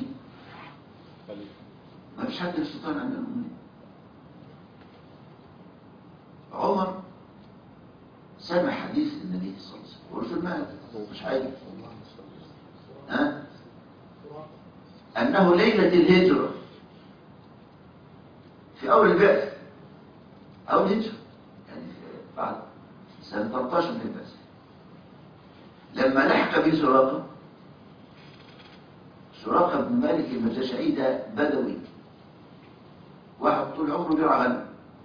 ما فيش حد له سلطان على المؤمنين عمر سمع حديث النبي صلى الله عليه وسلم والرسول مات مش حاجة ها أنه ليلة الهجرة في أول البعث أول الهجرة يعني بعد سنة 13 من البعث لما لحق به سراقة سراقة بن مالك المجاشعي ده بدوي واحد طول عمره بيرعى غنم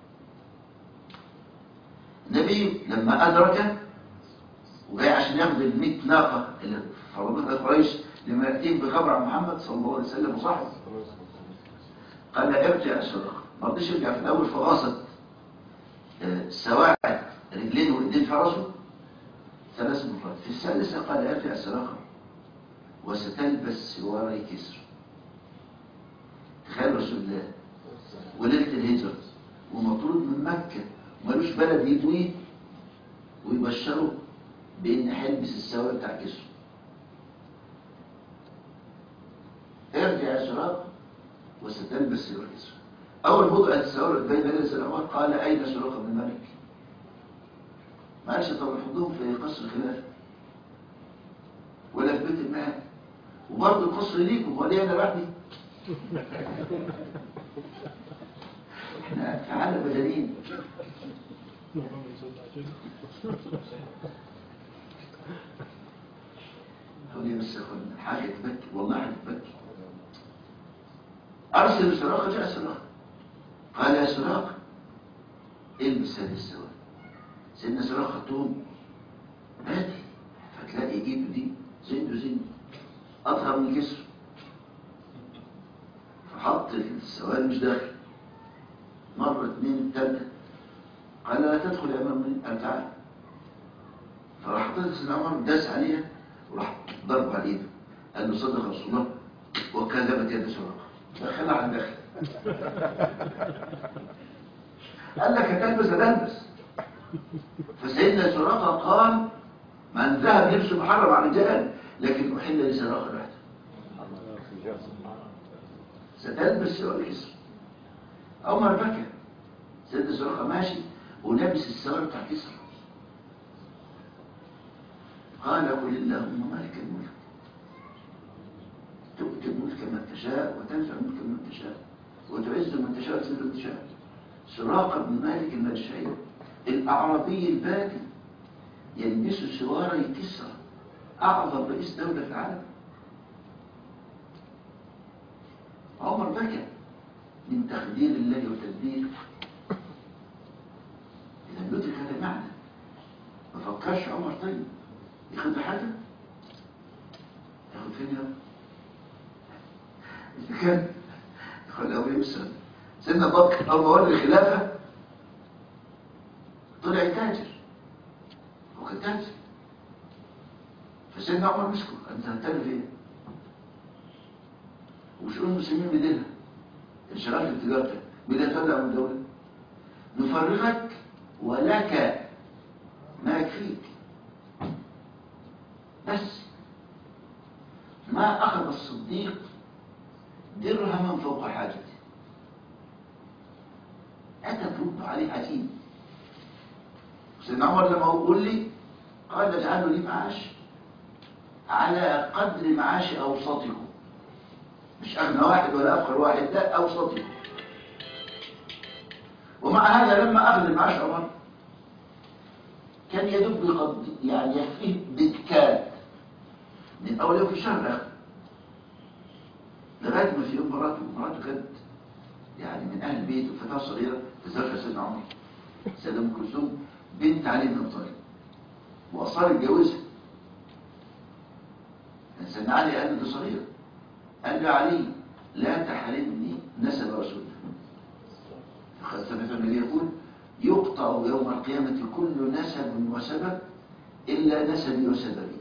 النبي لما أدرك وجاي عشان ياخد ال ناقة اللي فرضتها قريش لما يأتيهم بخبر عن محمد صلى الله عليه وسلم وصاحبه قال لا ارجع يا سراقة ما رضيش يرجع في الأول فغاصت آه، سواعد رجلين وايدين فرسه ثلاث مرات في الثالثة قال ارجع سراقة وستلبس سواري كسر تخيل رسول الله وليلة الهجرة ومطرود من مكة ومالوش بلد يدويه ويبشره بإن هيلبس السواد بتاع كسره ارجع يا سراق وستلبس سواد كسره أول ما وضعت السواد بين يدي سليمان قال أين سراق بن الملك؟ ما قالش طب الحضور في قصر الخلافة ولا في بيت المال وبرضه القصر ليكم هو ليه انا لوحدي؟ احنا فعلنا بدلين هو ليه بس يا اخوانا حاجه تبكي والله حاجه تبكي ارسل سراقه جاء سراقه قال يا سراقه البس هذه السواد سيدنا سراقه خدتهم هاتي فتلاقي ايده دي زند زند اطهر من كسر فحط السواد مش داخل مرة اتنين تالتة قال لا تدخل يا امام المؤمنين قال تعال فراح حطيت سيدنا عمر داس عليها وراح ضرب على ايده قال له صدق رسول الله وكذبت يد سراقه دخلها على الداخل قال لك هتلبس هتلبس فسيدنا سراقه قال من ذهب لبسه محرم على الرجال لكن احل لسراقه لوحده ستلبس سوى الكسر عمر بكى سيدنا سراقه ماشي ولابس السوار بتاع كسر قال قل اللهم مالك الملك تؤتي الملك من تشاء وتنزع الملك من تشاء وتعز من تشاء وتذل من تشاء سراقه بن مالك المجشعي الاعرابي البادي يلبس سواري كسرى اعظم رئيس دوله في العالم عمر بكى من تخدير الله وتدبيره إذا ندرك هذا المعنى ما فكرش عمر طيب ياخد حاجة ياخد فين يا رب؟ إذا كان ياخد أبو يوسف سيدنا أبو بكر أول ما ولد الخلافة طلع تاجر هو كان تاجر فسيدنا عمر مسكه أنت هتتاجر فين؟ وشؤون المسلمين بدينها انشغال في تجارتك بدها تدعم من الدولة نفرغك ولك ما يكفيك بس ما أخذ الصديق درهما فوق حاجته أتى ترد عليه حكيم سيدنا عمر لما قول لي قال اجعلوا لي معاش على قدر معاش أوسطكم مش أغنى واحد ولا أفقر واحد لا أوسطي ومع هذا لما أخذ المعاش عمر كان يدب قد يعني يكفيه بكاد من أول يوم في الشهر أخذ لغاية ما في يوم مراته مراته كانت يعني من أهل البيت وفتاة صغيرة تزوجها سيدنا عمر سيدة أم كلثوم بنت علي بن أبي طالب وأصر اتجوزها سيدنا علي قال له صغيرة قال له علي لا تحرمني نسب رسول الله فقد ثبت النبي يقول يقطع يوم القيامة كل نسب وسبب إلا نسبي وسببي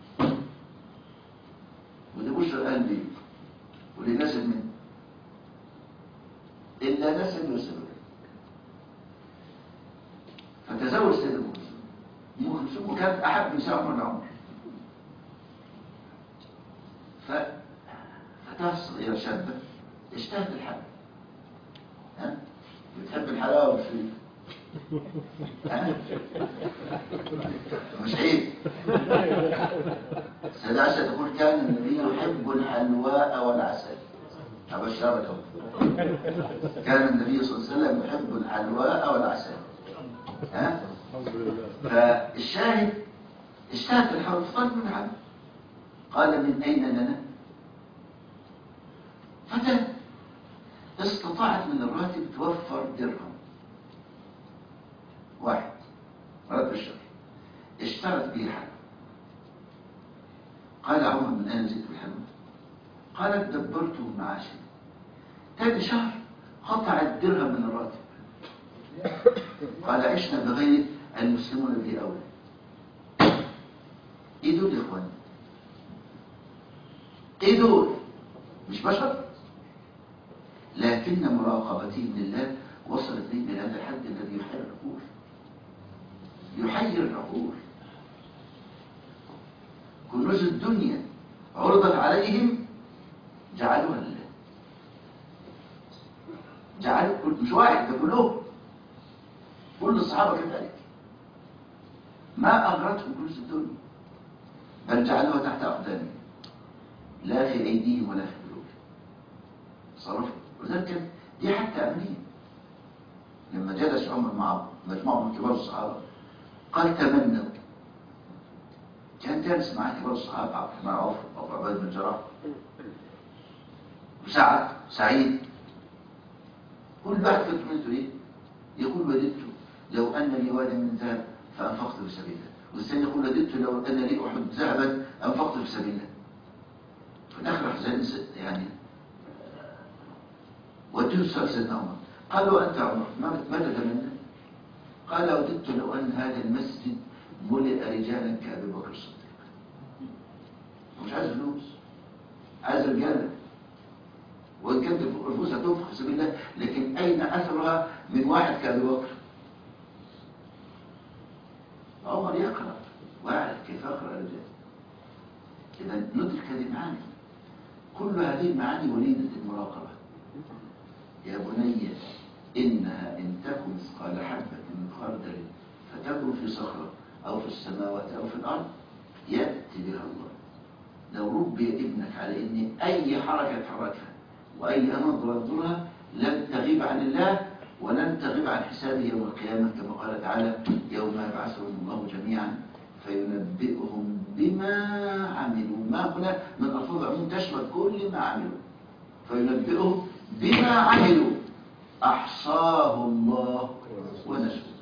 وده بشرى قلبي ولنسب منه إلا نسبي وسببي فتزوج سيدنا أم كلثوم أم كلثوم كانت أحب نساء عمر لعمر ف فتاة صغيرة شابة اشتهت الحب ها بتحب الحلاوة والفيل ها مش عيب سيدة عائشة تقول كان النبي يحب الحلواء والعسل أبشرك كان النبي صلى الله عليه وسلم يحب الحلواء والعسل ها فالشاهد اشتهت الحلوى فطلب من الحلوى قال من أين لنا فتاة استطاعت من الراتب توفر درهم واحد راتب الشهر اشترت به حلوى قال عمر من أين زدت بالحلوى قالت دبرته معاشا تاني شهر قطع الدرهم من الراتب قال عشنا بغير المسلمون به أولى ايه دول يا اخواني ايه دول مش بشر لكن مراقبتهم لله وصلت بهم إلى هذا الحد الذي يحير العقول يحير العقول كنوز الدنيا عرضت عليهم جعلوها لله جعلوا كل- مش واحد ده كلهم كل الصحابة كذلك ما أغرتهم كنوز الدنيا بل جعلوها تحت أقدامهم لا في أيديهم ولا في قلوبهم صرفوا ولذلك كان- دي حتى أمنية لما جلس عمر مع مجموعة من كبار الصحابة قال تمنوا كان جالس مع كبار الصحابة عبد الرحمن عوف أبو عباد بن جراح وسعد سعيد كل واحد كانت تمنيته إيه؟ يقول وددت لو أن لي واد من ذهب فأنفقت في سبيل الله والثاني يقول وددت لو أن لي أحد ذهبا أنفقت في سبيل الله في الآخر أحزان يعني وديت سؤال سيدنا عمر قالوا أنت عمر ما- ماذا تتمنى؟ قال وددت لو أن هذا المسجد ملئ رجالا كأبي بكر الصديق مش عايز فلوس عايز رجاله وإن كانت الفلوس هتنفق في سبيل الله لكن أين أثرها من واحد كأبي بكر عمر يقرأ واعرف كيف أقرأ الرجال إذا ندرك هذه المعاني كل هذه المعاني وليدة المراقبة يا بني إنها إن تكن مثقال حبة من خردل فتكن في صخرة أو في السماوات أو في الأرض يأتي بها الله لو ربي ابنك على إن أي حركة تحركها وأي نظرة تنظرها لن تغيب عن الله ولن تغيب عن حسابه يوم القيامة كما قال تعالى يوم يبعثهم الله جميعا فينبئهم بما عملوا ما هنا من ألفاظ العموم تشمل كل ما عملوا فينبئهم بما عملوا أحصاه الله ونسوه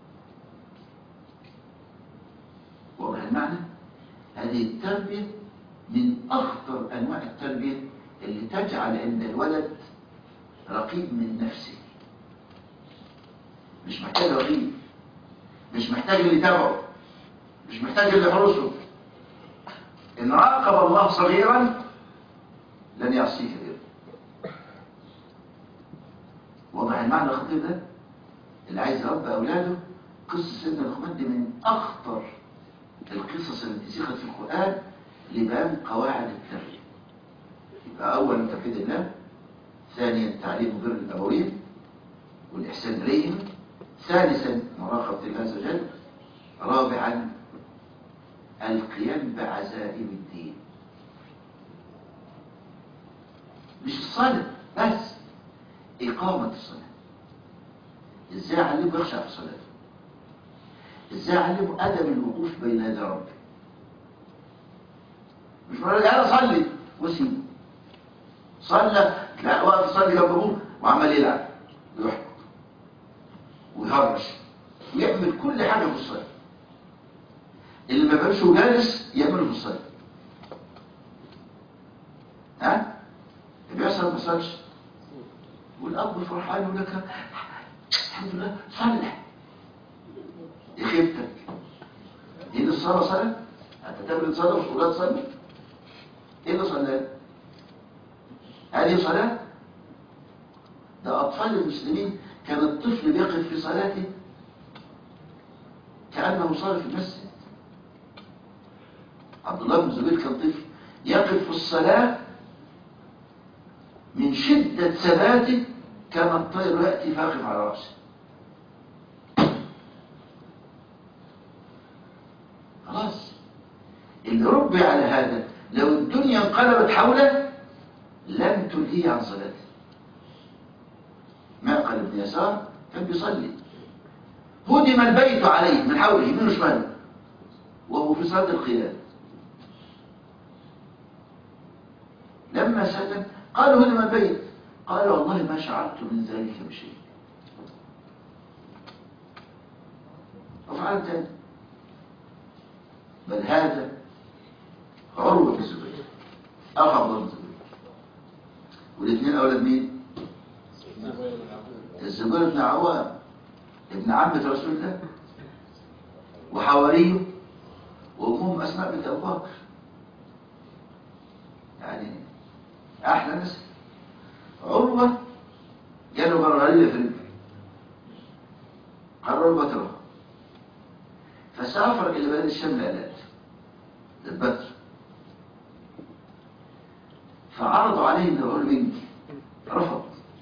واضح المعنى هذه التربية من أخطر أنواع التربية اللي تجعل عند الولد رقيب من نفسه مش محتاج رقيب مش محتاج اللي يتابعه مش محتاج اللي يحرسه إن راقب الله صغيرا لن يعصيه كبيرا واضح المعنى الخطير ده اللي عايز يربي أولاده قصة سيدنا لقمان دي من أخطر القصص التي سيخت في القرآن لبيان قواعد التربية يبقى أولا توحيد الله ثانيا تعليم بر الأبوين والإحسان إليهم ثالثا مراقبة الله عز وجل رابعا القيام بعزائم الدين مش الصلاة بس إقامة الصلاة إزاي أعلمه يخشع في صلاته إزاي أعلمه أدب الوقوف بين يدي ربي مش بقول لك أنا صلي وسيب صلى لا واقف يصلي جنب أبوه وعمال يلعب ويحبط ويهرش ويعمل كل حاجة في الصلاة اللي ما بيعملش جالس يعمله في الصلاة ها؟ اللي بيحصل ما بيحصلش والأب فرحان يقول لك الحمد لله صلح يا خيبتك ايه اللي الصلاة صلاة؟ هتتبرد صلاة ومش أولاد صلاة؟ ايه اللي صلاة؟ هذه صلاة؟ ده أطفال المسلمين كان الطفل بيقف في صلاته كأنه صار في المسجد عبد الله بن زبير كان طفل يقف في الصلاة من شدة ثباته كان الطير يأتي فاقف على رأسه خلاص اللي ربي على هذا لو الدنيا انقلبت حوله لم تلهيه عن صلاته معقل بن يسار كان بيصلي هدم البيت عليه من حوله يمين وشمال وهو في صلاة القيام لما سلم قالوا هدم البيت قال والله ما شعرت من ذلك بشيء وفعلت ذلك بل هذا عروة بن الزبير أخ عبد الله بن الزبير والاثنين أولاد مين؟ الزبير بن عوام ابن عمة رسول الله وحواريه وأمهم أسماء بنت أبو بكر يعني أحلى ناس عروة جاله برغلية في رجله بلاد الشام لا لا البدر فعرضوا عليه ان يقول منك رفض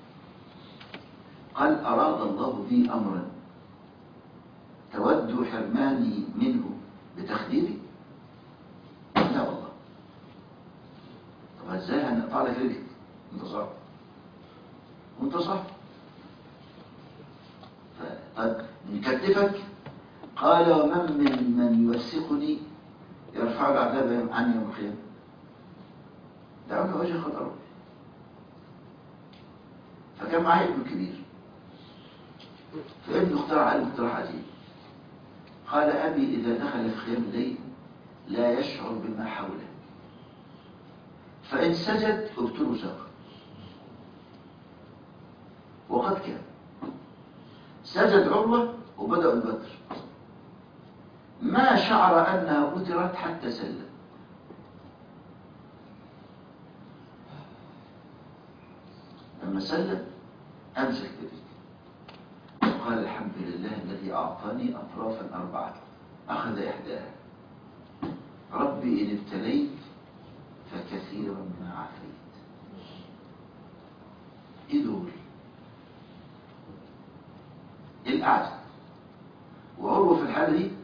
قال اراد الله بي امرا تود حرماني منه بتخديري لا والله طب ازاي هنقطع لك رجلك انت صح وانت صح ف- طب نكتفك قال ومن من من يوثقني يرفع العذاب عني يوم القيامه دعوك وجه خطر فكان معاه ابن كبير فابنه اخترع عليه اقتراح عجيب قال أبي إذا دخل في قيام الليل لا يشعر بما حوله فإن سجد ابتلوا ساقه وقد كان سجد عروة وبدأ البدر ما شعر أنها قتلت حتى سلم لما سلم أمسك بذلك وقال الحمد لله الذي أعطاني أطرافا أربعة أخذ إحداها ربي إن ابتليت فكثيرا ما عافيت إيه دول الأعزب وعروة في الحالة دي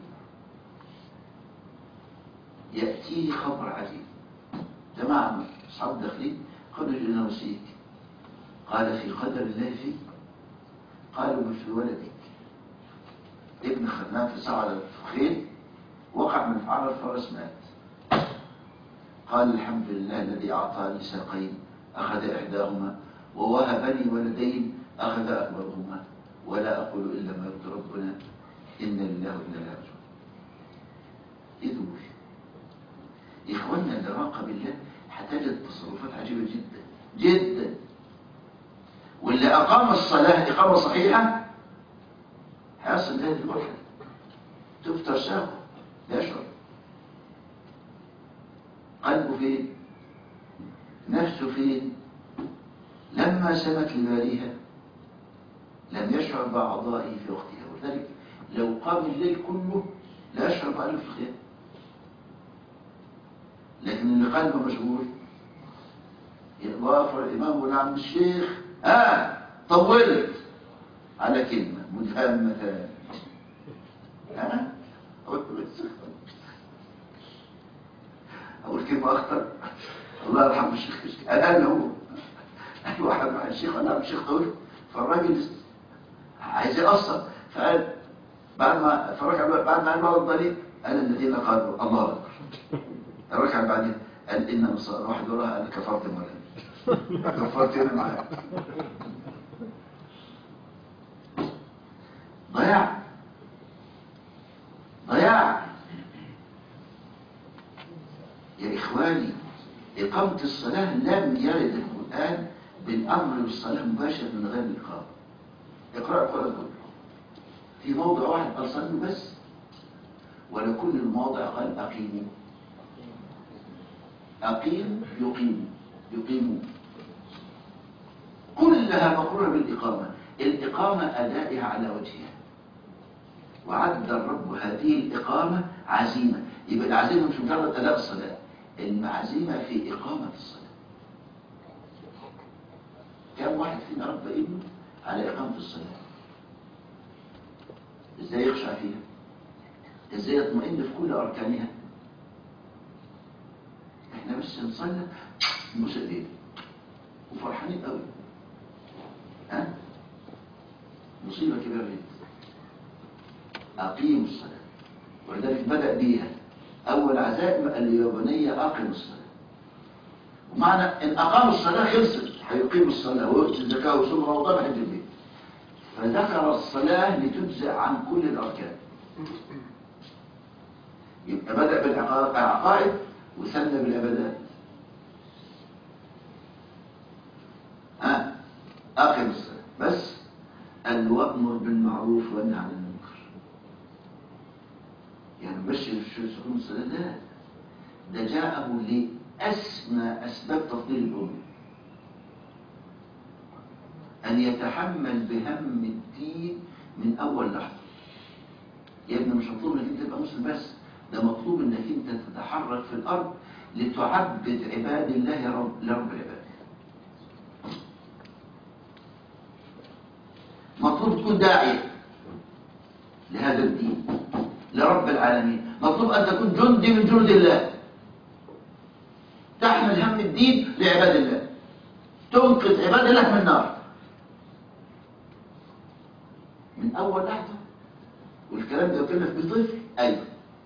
يأتيه خبر عجيب جماعة أصحاب داخلين قالوا جئنا نوصيك قال في قدر الله فيك قالوا مش في ولدك ابن خدناه في سعر الفخيل وقع من فعل الفرس مات قال الحمد لله الذي أعطاني ساقين أخذ إحداهما ووهبني ولدين أخذ أكبرهما ولا أقول إلا ما يرضي ربنا إن لله وإنا إليه راجعون إيه دول إخواننا اللي راقب الله هتجد تصرفات عجيبة جدا جدا واللي أقام الصلاة إقامة صحيحة هيصل لهذه المرحلة تفتر ساقه يشعر قلبه فين نفسه فين لما سمت لباليها لم يشعر بأعضائه في وقتها ولذلك لو قام الليل كله لا يشعر بألف في الخير لكن اللي قلبه مشغول يضاف الإمام يقول عم الشيخ ها آه طولت على كلمة مدهمة ها أقول كلمة أخطر الله يرحمه الشيخ الآن هو واحد مع الشيخ أنا الشيخ طول فالراجل عايز يقصر فقال بعد ما فرجع بعد ما قال بعض الطريق قال الذين قالوا الله أكبر الركعة بعدين قال إن مصر واحد وراها قال كفرت مرة كفرت أنا معاك ضياع ضياع يا إخواني إقامة الصلاة لم يرد القرآن بالأمر بالصلاة مباشر من غير الإقامة اقرأ القرآن كله في موضع واحد قال صلوا بس ولكل المواضع قال أقيموا أقيم يقيم يقيمون كلها مقرونة بالإقامة الإقامة أدائها على وجهها وعد الرب هذه الإقامة عزيمة يبقى العزيمة مش مجرد أداء الصلاة المعزيمة في إقامة الصلاة كم واحد فينا ربى ابنه على إقامة الصلاة إزاي يخشع فيها إزاي يطمئن في كل أركانها إحنا بس نصلي مسلمين وفرحانين قوي ها مصيبة كبيرة جدا أقيموا الصلاة ولذلك بدأ بيها أول عزائم اليابانية أقيموا الصلاة ومعنى إن أقاموا الصلاة خلصت هيقيموا الصلاة ويؤتي الزكاة ويصوم رمضان حج البيت فذكر الصلاة لتجزئ عن كل الأركان يبقى بدأ بالعقائد وثنى بالعبادات ها أقم الصلاة بس أن وأمر بالمعروف وأنهى عن المنكر يعني مش في سكون الصلاة لا ده جاءه لأسمى أسباب تفضيل الأمة أن يتحمل بهم الدين من أول لحظة يا ابني مش مطلوب انك انت تبقى مسلم بس ده مطلوب انك انت تتحرك في الارض لتعبد عباد الله رب لرب العباد مطلوب تكون داعية لهذا الدين لرب العالمين مطلوب أن تكون جندي من جند الله تحمل هم الدين لعباد الله تنقذ عباد الله من النار من أول لحظة والكلام ده يكلف بطفل أيضا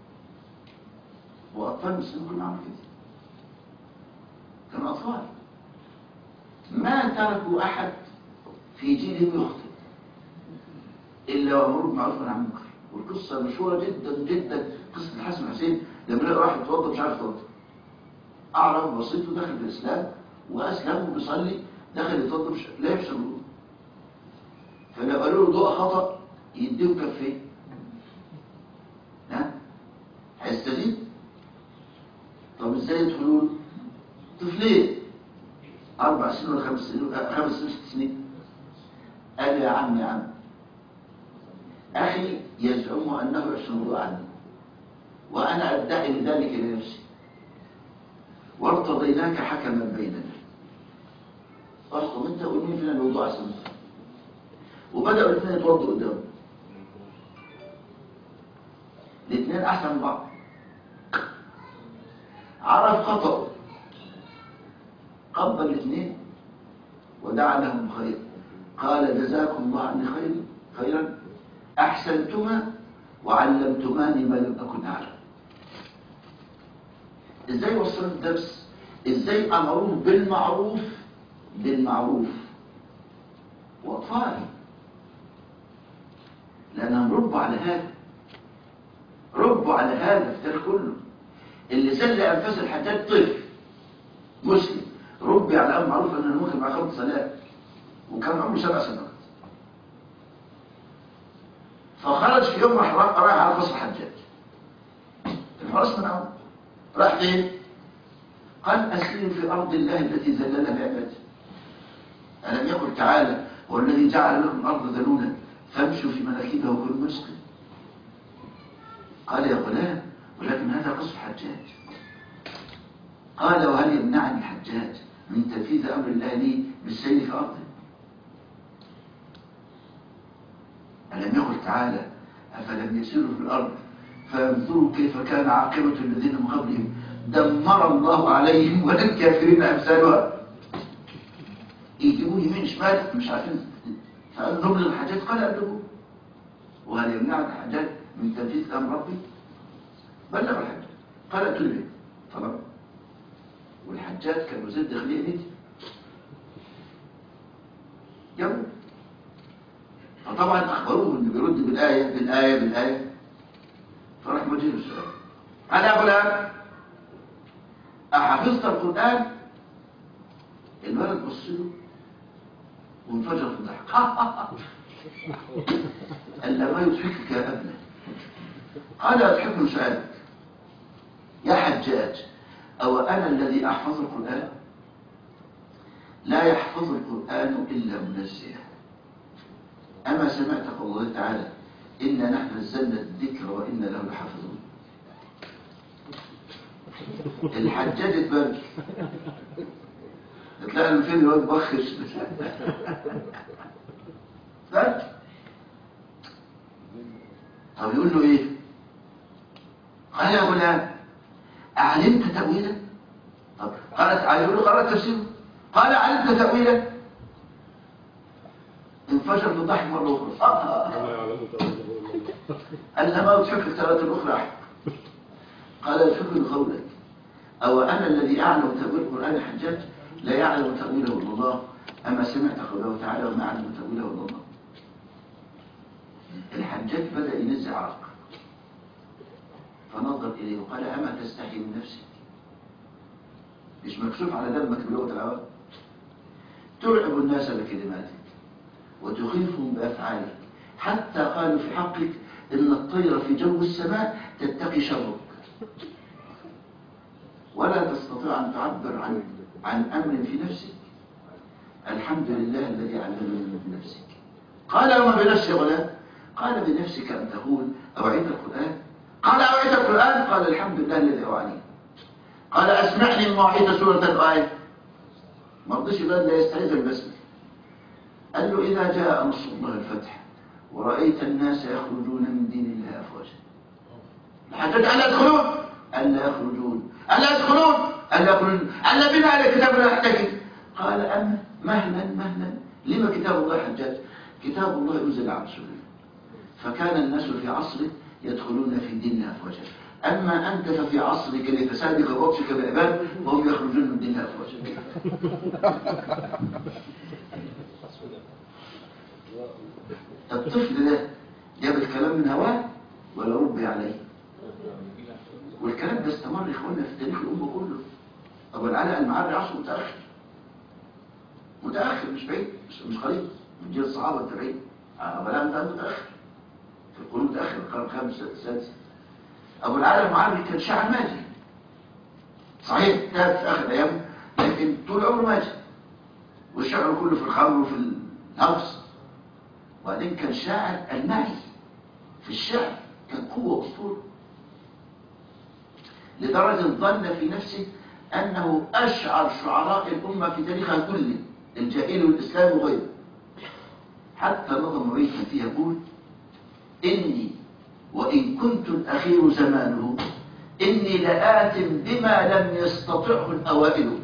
وأطفال المسلمين كلهم عملوا كده كانوا أطفال ما تركوا أحد في جيلهم يخطئ إلا وأمر بالمعروف والنهي عن المنكر والقصة مشهورة جدا جدا قصة الحسن حسين لما لقى واحد يتوضى مش عارف يتوضى أعرف بسيط ودخل في الإسلام وأسلم وبيصلي دخل يتوضى مش لا يحسن الوضوء فلو قالوا له ضوء خطأ يديه كفين ها هيستجيب طب ازاي يدخلوا له طفلين أربع سنين ولا خمس سنين آه، خمس سنين ست سنين قال يا عم يا عم أخي يزعم أنه يحسن الوضوء عني وأنا أدعي لذلك لنفسي وارتضيناك حكما بيننا احكم انت قول مين فينا الوضوء احسن وبداوا الاثنين يتوضوا قدامه الاثنين احسن من بعض عرف خطأه قبل الاثنين ودعا لهم خير قال جزاكم الله عني خير خيرا احسنتما وعلمتماني ما لم اكن اعلم ازاي وصلوا الدرس ازاي امروه بالمعروف بالمعروف واطفال لانهم ربوا على هذا ربوا على هذا في التاريخ كله اللي سل انفاس الحجاج طفل مسلم ربي على امر معروف ان ممكن مع خمس صلاه وكان عمره سبع سنوات فخرج في يوم راح راح على قصر الحجاج الحراس من عمره راح فين قال أسير في أرض الله التي ذللها بعباده ألم يقل تعالى هو الذي جعل لكم الأرض ذلولا فامشوا في مناكبها وكلوا رزقا قال يا غلام ولكن هذا قصر حجاج قال وهل يمنعني الحجاج من تنفيذ أمر الله لي بالسير في أرضه ألم يقل تعالى أفلم يسيروا في الأرض فانظروا كيف كان عاقبة الذين من قبلهم دمر الله عليهم وللكافرين أمثالها يجيبوه يمين شمال مش عارفين فقال نبلغ الحاجات قال أبلغوا وهل يمنعك الحاجات من تنفيذ أمر ربي بلغ الحاجات قال أتوا لي طبعا والحجاج كان وزير داخلية نيتي جابوا فطبعا أخبروه إنه بيرد بالآية بالآية بالآية فراح مجيب السؤال قال يا غلام أحفظت القرآن الولد بص له وانفجر في الضحك قال له ما يضحكك يا ابني قال يضحكني سؤالك يا حجاج أو أنا الذي أحفظ القرآن لا يحفظ القرآن إلا منزه أما سمعت قول الله تعالى إنا نحن نزلنا الذكر وإنا له لحافظون الحجاج اتبرك تلاقي الفيلم الواد بخش فرق طب يقول له ايه قال يا غلام أعلمت تأويلا طب قالت يقول له قرأت تفسيره قال علمت تأويلا انفجر بالضحك مرة أخرى آه. وما يعلم تأويله إلا الله قال لها ما يضحك الثلاثة الأخرى أحد قال الفكر قولك أو أنا الذي أعلم تأويل القرآن حجاج لا يعلم تأويله إلا الله أما سمعت قوله تعالى وما أعلم تأويله إلا الله الحجاج بدأ ينزع عرق فنظر إليه وقال أما تستحي من نفسك مش مكشوف على دمك بلغة العوام ترعب الناس بكلماتك وتخيفهم بأفعالك حتى قالوا في حقك إن الطير في جو السماء تتقي شرك ولا تستطيع أن تعبر عن عن أمر في نفسك الحمد لله الذي علمني بنفسك قال وما بنفسي ولا قال بنفسك أن تقول أوعيت القرآن قال أوعيت القرآن قال الحمد لله الذي أوعاني قال أسمعني الموعظة سورة الآية ما رضيش يقول لا يستعيذ البسمة قال له إذا جاء نصر الله الفتح ورأيت الناس يخرجون من دين الله أفواجا حتى ألا يدخلون ألا يخرجون ألا يدخلون ألا يخرجون ألا بنا على كتاب الله يحتكي قال أما مهلا مهلا لما كتاب الله حجاج كتاب الله أنزل على رسوله فكان الناس في عصره يدخلون في دين الله أفواجا أما أنت ففي عصرك لفسادك وبطشك بالعباد وهم يخرجون من دين الله أفواجا الطفل ده جاب الكلام من هواه ولا ربي عليه والكلام ده استمر يا اخوانا في تاريخ الأمة كله أبو العلاء المعري عصره متأخر متأخر مش بعيد مش, مش قريب من جيل الصحابة التابعين أبو العلاء ده متأخر في القرون متأخر القرن الخامس السادس أبو العلاء المعري كان شاعر ماجي صحيح تعب في آخر أيامه لكن طول عمره ماجي والشعر كله في الخمر وفي الهوس وبعدين كان شاعر المعي في الشعر كان قوة أسطورة لدرجة ظن في نفسه أنه أشعر شعراء الأمة في تاريخها كله الجاهلي والإسلام وغيره حتى نظم بيتا فيه يقول إني وإن كنت الأخير زمانه إني لآت بما لم يستطعه الأوائل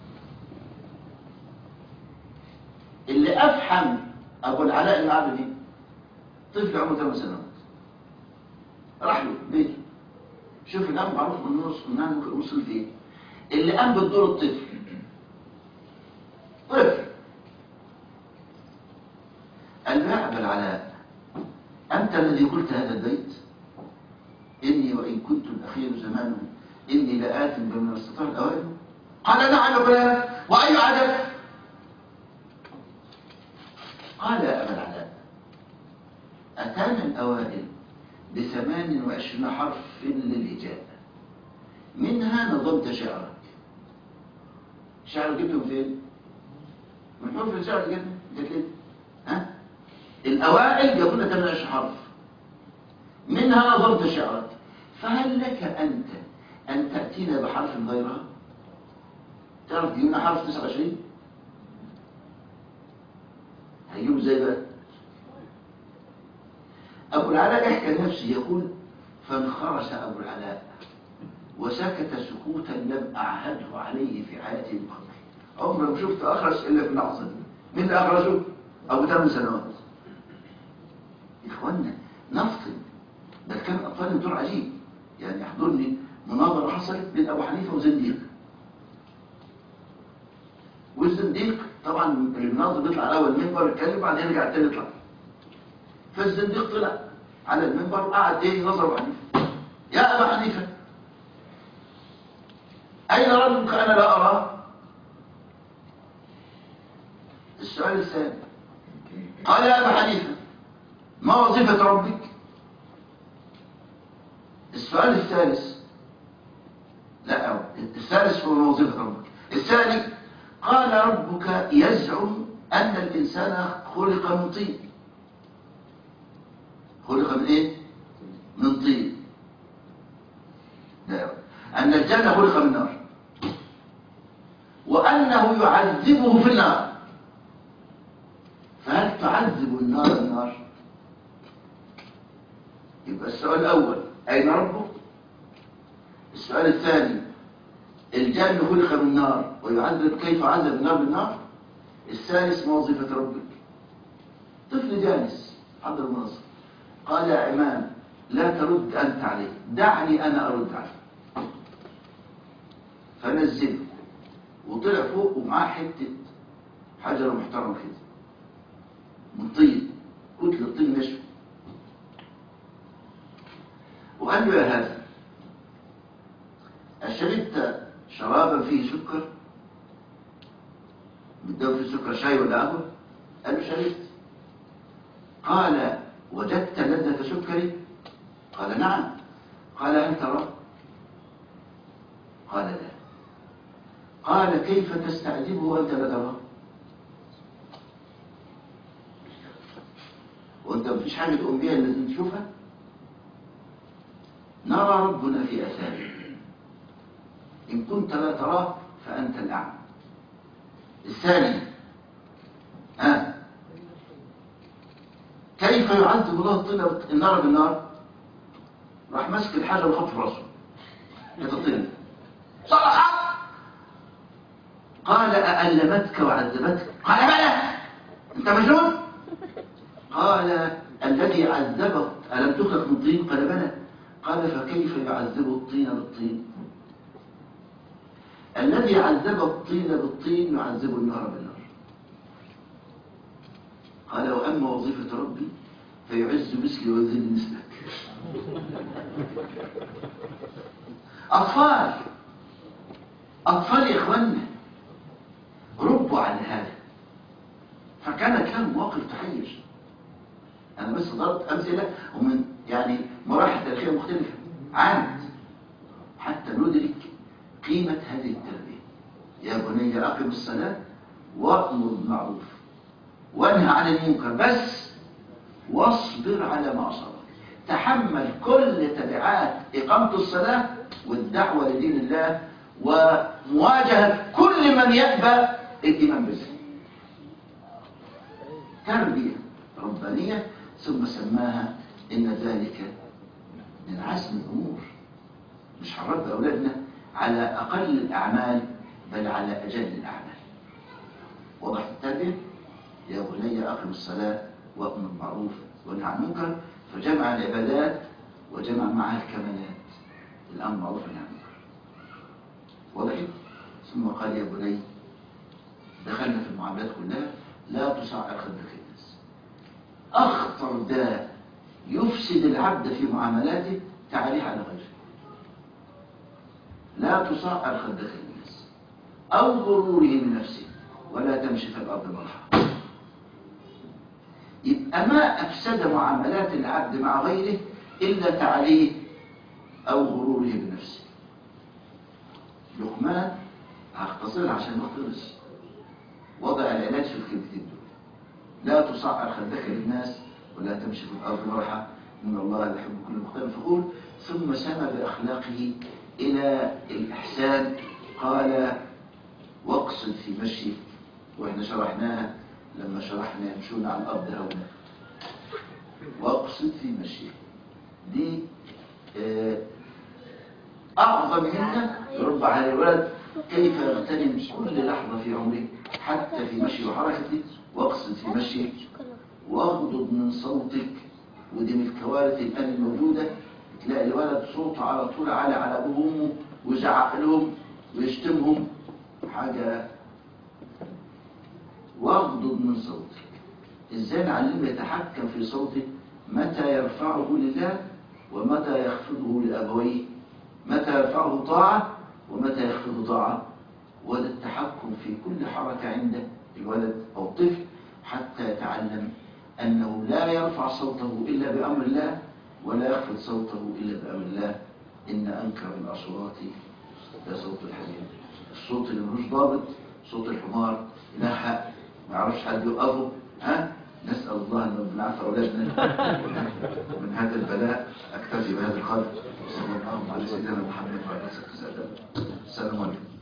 اللي أفحم أبو العلاء المعبدي طفل عمره 8 سنوات راح له بيته شوف الآن معروف من نص من ممكن وصل فين اللي قام بالدور الطفل طفل قال له يا أبا العلاء أنت الذي قلت هذا البيت إني وإن كنت الأخير زمانه إني لآت بمن استطاع الأوائل قال نعم يا فلان وأي عدد قال يا أبا العلاء أتانا الأوائل بثمان وعشرين حرف للهجاء منها نظمت شعرك شعر جبته فين من حروف الشعر اللي جبته جت ليه ها الأوائل جابوا لنا 18 حرف منها نظمت شعرك فهل لك أنت أن تأتينا بحرف غيرها تعرف تجيب لنا حرف 29 هيجيبه ازاي بقى أبو العلاء يحكي نفسه يقول فانخرس أبو العلاء وسكت سكوتا لم أعهده عليه في حياتي من قبل عمري ما شفت أخرس إلا في اللحظة دي مين اللي أخرسه؟ أبو ثمان سنوات إخوانا نفطن ده كان أطفال دور عجيب يعني يحضرني مناظرة حصلت بين أبو حنيفة وزنديق والزنديق طبعا اللي بيناظر بيطلع على أول منبر يتكلم بعدين يرجع تاني يطلع فالزنديق طلع على المنبر وقعد ايه نظر أبو حنيفة يا أبا حنيفة أين ربك أنا لا أراه السؤال الثاني قال يا أبا حنيفة ما وظيفة ربك السؤال الثالث لا أو الثالث هو وظيفة ربك الثاني قال ربك يزعم أن الإنسان خلق من طين خلق من إيه؟ من طين لا أن الجنة خلق من نار وأنه يعذبه في النار فهل تعذب النار النار يبقى السؤال الأول أين ربه السؤال الثاني الجن خلق من نار ويعذب كيف عذب النار بالنار الثالث ما وظيفة ربك طفل جالس حضر المنصب قال يا إمام لا ترد أنت عليه دعني أنا أرد عليه فنزله وطلع فوق ومعاه حتة حجرة محترمة كده من طين كتلة طين نشف وقال له يا هذا أشربت شرابا فيه سكر بدهم فيه سكر شاي ولا قهوة قال له شربت قال وجدت لذة سكري قال نعم قال هل ترى قال لا قال كيف تستعجبه وانت لا تراه وانت مفيش حاجة تقوم بيها لازم تشوفها نرى ربنا في أثاره إن كنت لا تراه فأنت الأعمى الثاني ها كيف يعذب الله الطين النار بالنار راح ماسك الحاجة ويحط في راسه يتطين صرخ قال أألمتك وعذبتك قال بلى أنت مجنون قال الذي عذبك ألم تخلق من طين قال بلى قال فكيف يعذب الطين بالطين الذي عذب الطين بالطين يعذب النار بالنار قال وأما وظيفة ربي فيعز مثلي ويذل مثلك أطفال أطفال يا إخواننا ربوا على هذا فكانت لهم مواقف تحير أنا بس ضربت أمثلة ومن يعني مراحل تاريخية مختلفة عانت حتى ندرك قيمة هذه التربية يا بني أقم الصلاة وأمر بالمعروف وانهى عن المنكر بس واصبر على ما أصابك تحمل كل تبعات إقامة الصلاة والدعوة لدين الله ومواجهة كل من يأبى الإيمان بالله تربية ربانية ثم سماها إن ذلك من عزم الأمور مش هنربي أولادنا على أقل الأعمال بل على أجل الأعمال واضح التربية يا بني أقم الصلاة وأمر بالمعروف وانهى عن المنكر فجمع العبادات وجمع معها الكمالات الأمر بالمعروف والنهي عن المنكر واضح ثم قال يا بني دخلنا في المعاملات كلها لا تصعر خدك الناس أخطر داء يفسد العبد في معاملاته تعاليه على غيره لا تصعر خدك الناس أو غروره بنفسه ولا تمشي في الأرض مرحا يبقى ما أفسد معاملات العبد مع غيره إلا تعاليه أو غروره بنفسه لقمان هختصرها عشان ما خلص وضع العلاج في الكلمتين دول لا تصعر خدك للناس ولا تمشي في الأرض مرحا إن الله لا يحب كل مختال فخور ثم سمى بأخلاقه إلى الإحسان قال واقصد في مشي وإحنا شرحناها لما شرحنا يمشون على الأرض هونا واقصد في مشي دي آه، أعظم منا يربى على الولد كيف يغتنم كل لحظة في عمره حتى في مشي وحركته واقصد في مشي واغضض من صوتك ودي من الكوارث الآن الموجودة تلاقي الولد صوته على طول عالي على أبوه وأمه ويزعق لهم ويشتمهم حاجة واغضض من صوتك ازاي نعلمه يتحكم في صوته متى يرفعه لله ومتى يخفضه لأبويه متى يرفعه طاعة ومتى يخفضه طاعة وده التحكم في كل حركة عند الولد أو الطفل حتى يتعلم أنه لا يرفع صوته إلا بأمر الله ولا يخفض صوته إلا بأمر الله إن أنكر الأصوات لصوت الحمير الصوت اللي ملوش ضابط صوت الحمار ينحق ما يعرفش حد يوقفه ها نسأل الله أن ربنا يعفى أولادنا من هذا البلاء أكتفي بهذا القدر صلى الله على سيدنا محمد وعلى آله وصحبه وسلم السلام عليكم